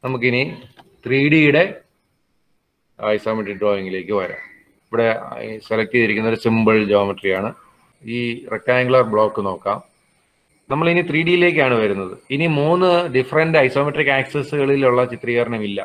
നമുക്കിനി ത്രീ ഡിയുടെ ഐസോമെട്രിക് ഡ്രോയിങ്ങിലേക്ക് വരാം ഇവിടെ സെലക്ട് ചെയ്തിരിക്കുന്ന ഒരു സിമ്പിൾ ജോമെട്രിയാണ് ഈ റെക്ടാങ്കുലർ ബ്ലോക്ക് നോക്കാം നമ്മൾ ഇനി ത്രീ ഡിയിലേക്കാണ് വരുന്നത് ഇനി മൂന്ന് ഡിഫറെന്റ് ഐസോമെട്രിക് ആക്സസുകളിലുള്ള ചിത്രീകരണമില്ല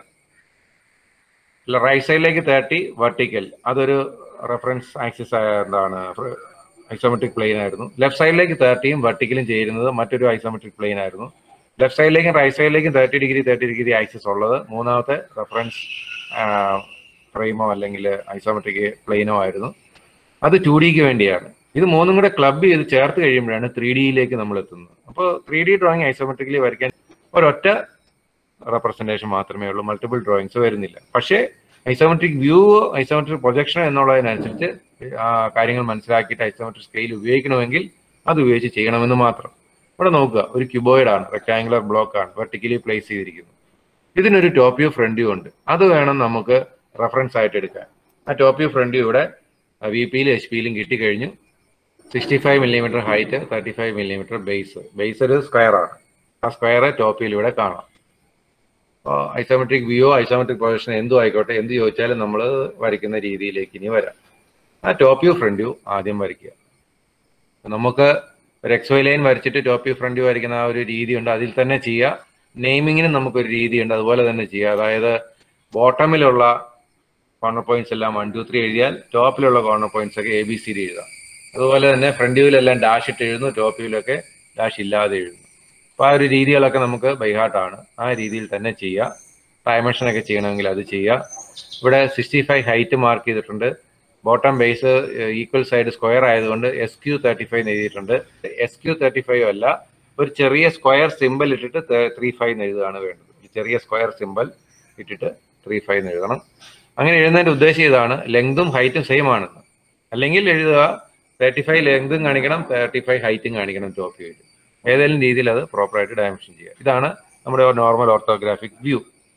റൈറ്റ് സൈഡിലേക്ക് തേർട്ടി വെർട്ടിക്കൽ അതൊരു റെഫറൻസ് ആക്സിസ് എന്താണ് ഐസോമെട്രിക് പ്ലെയിൻ ആയിരുന്നു ലെഫ്റ്റ് സൈഡിലേക്ക് തേർട്ടിയും വെർട്ടിക്കലും ചേരുന്നത് മറ്റൊരു ഐസോമെട്രിക് പ്ലെയിൻ ആയിരുന്നു ലെഫ്റ്റ് സൈഡിലേക്കും റൈറ്റ് സൈഡിലേക്കും thirty degree thirty degree axis ഉള്ളത് മൂന്നാമത്തെ റെഫറൻസ് ഫ്രെയിമോ അല്ലെങ്കിൽ ഐസോമെട്രിക് പ്ലെയിനോ ആയിരുന്നു അത് ടു ഡിക്ക് വേണ്ടിയാണ് ഇത് മൂന്നും കൂടെ ക്ലബ് ചെയ്ത് ചേർത്ത് കഴിയുമ്പോഴാണ് ത്രീ ഡിയിലേക്ക് നമ്മൾ എത്തുന്നത് അപ്പോൾ ത്രീ ഡി ഡ്രോയിങ് ഐസോമെട്രിക്കലി വരയ്ക്കാൻ ഒരൊറ്റ റെപ്രസെന്റേഷൻ മാത്രമേ ഉള്ളൂ മൾട്ടിപ്പിൾ ഡ്രോയിങ്സ് വരുന്നില്ല പക്ഷേ ഐസോമെട്രിക് വ്യൂ ഐസോമെട്രിക് പ്രൊജക്ഷൻ എന്നുള്ളതിനനുസരിച്ച് ആ കാര്യങ്ങൾ മനസ്സിലാക്കിയിട്ട് ഐസോമെട്രിക് സ്കെയിൽ ഉപയോഗിക്കണമെങ്കിൽ അത് ഉപയോഗിച്ച് ചെയ്യണമെന്ന് മാത്രം ഇവിടെ നോക്കുക ഒരു ക്യൂബോയിഡ് ആണ് റെക്ടാങ്കുലർ ബ്ലോക്ക് ആണ് വെർട്ടിക്കലി പ്ലേസ് ചെയ്തിരിക്കുന്നു ഇതിനൊരു ടോപ്പ് വ്യൂ ഫ്രണ്ട് വ്യൂ ഉണ്ട് അത് വേണം നമുക്ക് റെഫറൻസ് ആയിട്ട് എടുക്കാൻ ആ ടോപ്പ് വ്യൂ ഫ്രണ്ട് വ്യൂ ഇവിടെ വി പിയിലും എച്ച് പിയിലും കിട്ടിക്കഴിഞ്ഞു sixty five millimetre height thirty five millimetre base base ഒരു സ്ക്വയർ ആണ് ആ സ്ക്വയർ ടോപ്പ് വ്യൂ ഇവിടെ കാണാം ഐസോമെട്രിക് വ്യൂ ഐസോമെട്രിക് പ്രൊജക്ഷൻ എന്തും ആയിക്കോട്ടെ എന്ത് ചോദിച്ചാലും നമ്മൾ വരയ്ക്കുന്ന രീതിയിലേക്ക് ഇനി വരാം ആ ടോപ്പ് വ്യൂ ഫ്രണ്ട് വ്യൂ ആദ്യം വരയ്ക്കുക നമുക്ക് ഒരു എക്സ് വൈ ലൈൻ വരച്ചിട്ട് ടോപ്പ് വ്യൂ ഫ്രണ്ട് വ്യൂ വരയ്ക്കുന്ന ആ ഒരു രീതിയുണ്ട് അതിൽ തന്നെ ചെയ്യുക നെയിമിങ്ങിനും നമുക്കൊരു രീതിയുണ്ട് അതുപോലെ തന്നെ ചെയ്യുക അതായത് ബോട്ടമിലുള്ള കോർണർ പോയിന്റ്സ് എല്ലാം വൺ ടു ത്രീ എഴുതിയാൽ ടോപ്പിലുള്ള കോർണർ പോയിന്റ്സ് ഒക്കെ എ ബി സി ഡി എഴുതാം അതുപോലെ തന്നെ ഫ്രണ്ട് വ്യൂവിലെല്ലാം ഡാഷ് ഇട്ട് എഴുതുന്നു ടോപ്പ് വ്യൂവിലൊക്കെ ഡാഷ് ഇല്ലാതെ എഴുതുന്നു അപ്പോൾ ആ ഒരു രീതികളൊക്കെ നമുക്ക് ബൈഹാർട്ടാണ് ആ രീതിയിൽ തന്നെ ചെയ്യുക ഡയമെൻഷൻ ഒക്കെ ചെയ്യണമെങ്കിൽ അത് ചെയ്യുക ഇവിടെ സിക്സ്റ്റി ഫൈവ് ഹൈറ്റ് മാർക്ക് ചെയ്തിട്ടുണ്ട് bottom base equal side square ആയതുകൊണ്ട് എസ് ക്യു തേർട്ടി ഫൈവ് എഴുതിയിട്ടുണ്ട് എസ് ക്യു തേർട്ടി ഫൈവ് അല്ല ഒരു ചെറിയ സ്ക്വയർ സിമ്പിൾ ഇട്ടിട്ട് ത്രീ ഫൈവ് എന്ന് എഴുതുകയാണ് വേണ്ടത് ഒരു ചെറിയ സ്ക്വയർ സിമ്പിൾ ഇട്ടിട്ട് ത്രീ ഫൈവ് എന്ന് എഴുതണം അങ്ങനെ എഴുതുന്നതിന്റെ ഉദ്ദേശം ഇതാണ് ലെങ്തും ഹൈറ്റും സെയിം ആണ് അല്ലെങ്കിൽ എഴുതുക തേർട്ടി ഫൈവ് ലെങ്തും കാണിക്കണം തേർട്ടി ഫൈവ് ഹൈറ്റും കാണിക്കണം ടോപ്പ് വ്യൂവിൽ ഏതെങ്കിലും രീതിയിൽ അത് പ്രോപ്പറായിട്ട് ഡയമെൻഷൻ ചെയ്യുക ഇതാണ് നമ്മുടെ നോർമൽ ഓർത്തോഗ്രാഫിക് വ്യൂ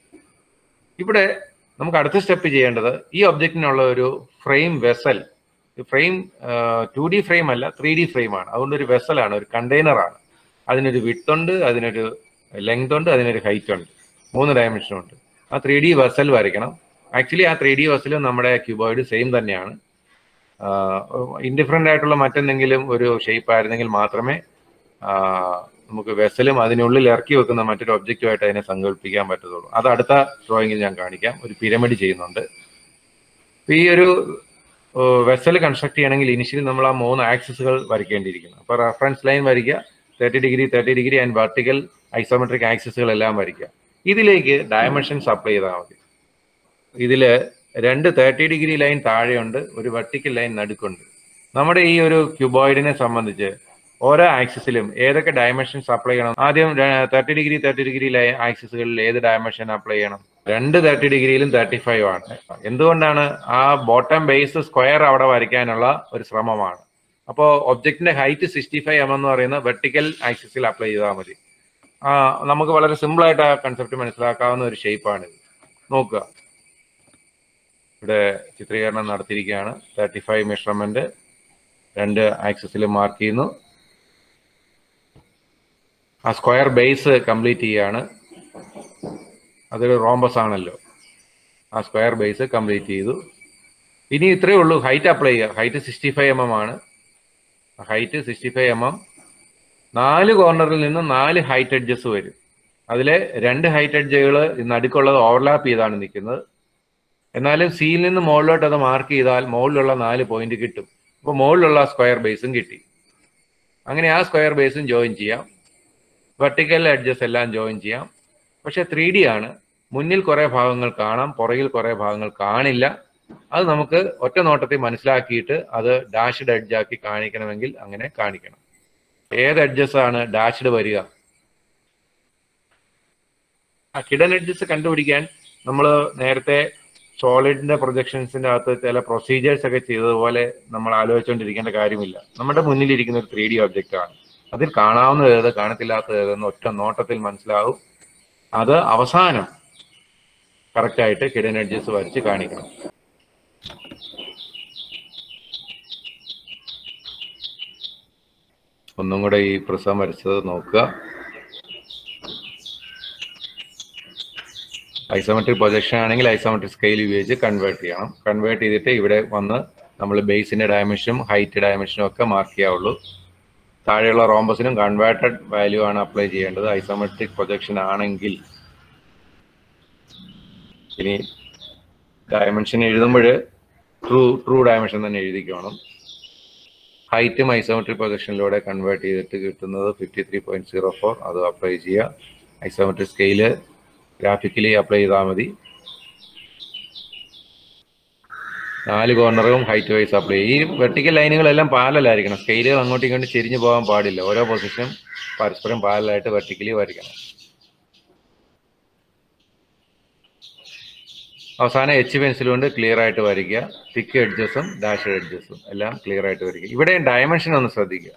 ഇവിടെ നമുക്ക് അടുത്ത സ്റ്റെപ്പ് ചെയ്യേണ്ടത് ഈ ഒബ്ജക്റ്റിനുള്ള ഒരു frame vessel frame two D frame അല്ല ത്രീ ഡി ഫ്രെയിം ആണ് അതുകൊണ്ട് ഒരു വെസലാണ് ഒരു കണ്ടെയ്നർ ആണ് അതിനൊരു വിട്ട് ഉണ്ട് അതിനൊരു ലെങ്ത് ഉണ്ട് അതിനൊരു ഹൈറ്റ് ഉണ്ട് മൂന്ന് ഡയമെൻഷൻ ഉണ്ട് ആ ത്രീ ഡി വെസൽ വരയ്ക്കണം ആക്ച്വലി ആ ത്രീ ഡി വെസലും നമ്മുടെ ക്യൂബോയിഡ് സെയിം തന്നെയാണ് ഇൻഡിഫറൻ്റ് ആയിട്ടുള്ള മറ്റെന്തെങ്കിലും ഒരു ഷേപ്പ് ആയിരുന്നെങ്കിൽ മാത്രമേ നമുക്ക് വെസലും അതിനുള്ളിൽ ഇറക്കി വെക്കുന്ന മറ്റൊരു ഒബ്ജക്റ്റുമായിട്ട് അതിനെ സങ്കല്പിക്കാൻ പറ്റത്തുള്ളൂ അത് അടുത്ത ഡ്രോയിങ്ങിൽ ഞാൻ കാണിക്കാം ഒരു പിരമിഡ് ചെയ്യുന്നുണ്ട് ഈ ഒരു വെസൽ കൺസ്ട്രക്ട് ചെയ്യണമെങ്കിൽ ഇനിഷ്യലി നമ്മൾ ആ മൂന്ന് ആക്സിസുകൾ വരയ്ക്കേണ്ടിയിരിക്കുന്നു അപ്പോൾ റെഫറൻസ് ലൈൻ വരയ്ക്കുക thirty degree thirty degree and vertical isometric ആക്സിസുകൾ എല്ലാം വരയ്ക്കുക ഇതിലേക്ക് ഡയമെൻഷൻസ് അപ്ലൈ ചെയ്താൽ മതി ഇതിൽ രണ്ട് തേർട്ടി ഡിഗ്രി ലൈൻ താഴെയുണ്ട് ഒരു വെർട്ടിക്കൽ ലൈൻ നടുക്കുണ്ട് നമ്മുടെ ഈ ഒരു ക്യൂബോയിഡിനെ സംബന്ധിച്ച് ഓരോ ആക്സിസിലും ഏതൊക്കെ ഡയമെൻഷൻസ് അപ്ലൈ ചെയ്യണം ആദ്യം തേർട്ടി ഡിഗ്രി തേർട്ടി ഡിഗ്രി ആക്സിസുകളിൽ ഏത് ഡയമെൻഷൻ അപ്ലൈ ചെയ്യണം രണ്ട് തേർട്ടി ഡിഗ്രിയിലും തേർട്ടി ഫൈവ് ആണ് എന്തുകൊണ്ടാണ് ആ ബോട്ടം ബേസ് സ്ക്വയർ അവിടെ വരയ്ക്കാനുള്ള ഒരു ശ്രമമാണ് അപ്പോൾ ഒബ്ജക്റ്റിന്റെ ഹൈറ്റ് സിക്സ്റ്റി ഫൈവ് എം എന്ന് പറയുന്ന വെർട്ടിക്കൽ ആക്സിസിൽ അപ്ലൈ ചെയ്താൽ മതി നമുക്ക് വളരെ സിമ്പിൾ ആയിട്ട് ആ കൺസെപ്റ്റ് മനസ്സിലാക്കാവുന്ന ഒരു ഷേപ്പാണിത് നോക്കുക ഇവിടെ ചിത്രീകരണം നടത്തിയിരിക്കുകയാണ് തേർട്ടി ഫൈവ് മെഷർമെന്റ് രണ്ട് ആക്സിസിൽ മാർക്ക് ചെയ്യുന്നു ആ സ്ക്വയർ ബേസ് കംപ്ലീറ്റ് ചെയ്യാണ് അതൊരു റോംബസ് ആണല്ലോ ആ സ്ക്വയർ ബേസ് കംപ്ലീറ്റ് ചെയ്തു ഇനി ഇത്രയേ ഉള്ളൂ ഹൈറ്റ് അപ്ലൈ ചെയ്യുക height sixty five M M ആണ് height sixty five M M നാല് കോർണറിൽ നിന്ന് നാല് ഹൈറ്റ് എഡ്ജസ് വരും അതിലെ രണ്ട് ഹൈറ്റ് എഡ്ജുകൾ നടുക്കുള്ളത് ഓവർലാപ്പ് ചെയ്താണ് നിൽക്കുന്നത് എന്നാലും സിയിൽ നിന്ന് മുകളിലോട്ട് അത് മാർക്ക് ചെയ്താൽ മുകളിലുള്ള നാല് പോയിന്റ് കിട്ടും അപ്പോൾ മുകളിലുള്ള സ്ക്വയർ ബേസും കിട്ടി അങ്ങനെ ആ സ്ക്വയർ ബേസും ജോയിൻ ചെയ്യാം വെർട്ടിക്കൽ എഡ്ജസ് എല്ലാം ജോയിൻ ചെയ്യാം പക്ഷെ ത്രീ ഡി ആണ് മുന്നിൽ കുറേ ഭാഗങ്ങൾ കാണാം പുറകിൽ കുറേ ഭാഗങ്ങൾ കാണില്ല അത് നമുക്ക് ഒറ്റ നോട്ടത്തിൽ മനസ്സിലാക്കിയിട്ട് അത് ഡാഷ്ഡ് എഡ്ജാക്കി കാണിക്കണമെങ്കിൽ അങ്ങനെ കാണിക്കണം ഏത് എഡ്ജസ് ആണ് ഡാഷ്ഡ് വരിക ആ കിഡൻ എഡ്ജസ് കണ്ടുപിടിക്കാൻ നമ്മൾ നേരത്തെ സോളിഡിന്റെ പ്രൊജക്ഷൻസിന്റെ അകത്ത് ചില പ്രൊസീജിയേഴ്സ് ഒക്കെ ചെയ്തതുപോലെ നമ്മൾ ആലോചിച്ചുകൊണ്ടിരിക്കേണ്ട കാര്യമില്ല നമ്മുടെ മുന്നിലിരിക്കുന്ന ഒരു ത്രീ ഡി ഒബ്ജക്റ്റ് ആണ് അതിൽ കാണാവുന്നത് ഏത് കാണത്തില്ലാത്തത് ഏതെന്ന് ഒറ്റ നോട്ടത്തിൽ മനസ്സിലാവും അത് അവസാനം കറക്റ്റായിട്ട് കിഡൻ എഡ്ജസ് വരച്ച് കാണിക്കണം ഒന്നും കൂടെ ഈ പ്രിസം വരച്ചത് നോക്കുക ഐസോമെട്രിക് പ്രൊജക്ഷൻ ആണെങ്കിൽ ഐസോമെട്രിക് സ്കെയിൽ ഉപയോഗിച്ച് കൺവേർട്ട് ചെയ്യണം കൺവേർട്ട് ചെയ്തിട്ട് ഇവിടെ വന്ന് നമ്മൾ ബേസിന്റെ ഡയമെൻഷനും ഹൈറ്റ് ഡയമെൻഷനും ഒക്കെ മാർക്ക് ചെയ്യാവുള്ളൂ താഴെയുള്ള റോംബസിനും കൺവേർട്ടഡ് വാല്യൂ ആണ് അപ്ലൈ ചെയ്യേണ്ടത് ഐസോമെട്രിക് പ്രൊജക്ഷൻ ആണെങ്കിൽ ഇനി ഡയമെൻഷൻ എഴുതുമ്പോൾ ട്രൂ ട്രൂ ഡയമെൻഷൻ തന്നെ എഴുതിക്കണം ഹൈറ്റും ഐസോമെട്രിക് പ്രൊജക്ഷനിലൂടെ കൺവേർട്ട് ചെയ്തിട്ട് കിട്ടുന്നത് fifty three point zero four അത് അപ്ലൈ ചെയ്യുക ഐസോമെട്രിക് സ്കെയില് ഗ്രാഫിക്കലി അപ്ലൈ ചെയ്താൽ മതി നാല് കോർണറും ഹൈറ്റ് വൈസ് അപ്ലൈ ചെയ്യും ഈ വെർട്ടിക്കൽ ലൈനുകളെല്ലാം പാരലായിരിക്കണം സ്കെയിലുകൾ അങ്ങോട്ടും ഇങ്ങോട്ടും ചെരിഞ്ഞു പോകാൻ പാടില്ല ഓരോ പൊസിഷനും പരസ്പരം പാരലായിട്ട് വെർട്ടിക്കലി വരയ്ക്കണം അവസാനം എച്ച് പെൻസിൽ കൊണ്ട് ക്ലിയർ ആയിട്ട് വരയ്ക്കുക തിക്ക് എഡ്ജസും ഡാഷ് എഡ്ജസും എല്ലാം ക്ലിയർ ആയിട്ട് വരയ്ക്കുക ഇവിടെ ഡയമെൻഷൻ ഒന്ന് ശ്രദ്ധിക്കുക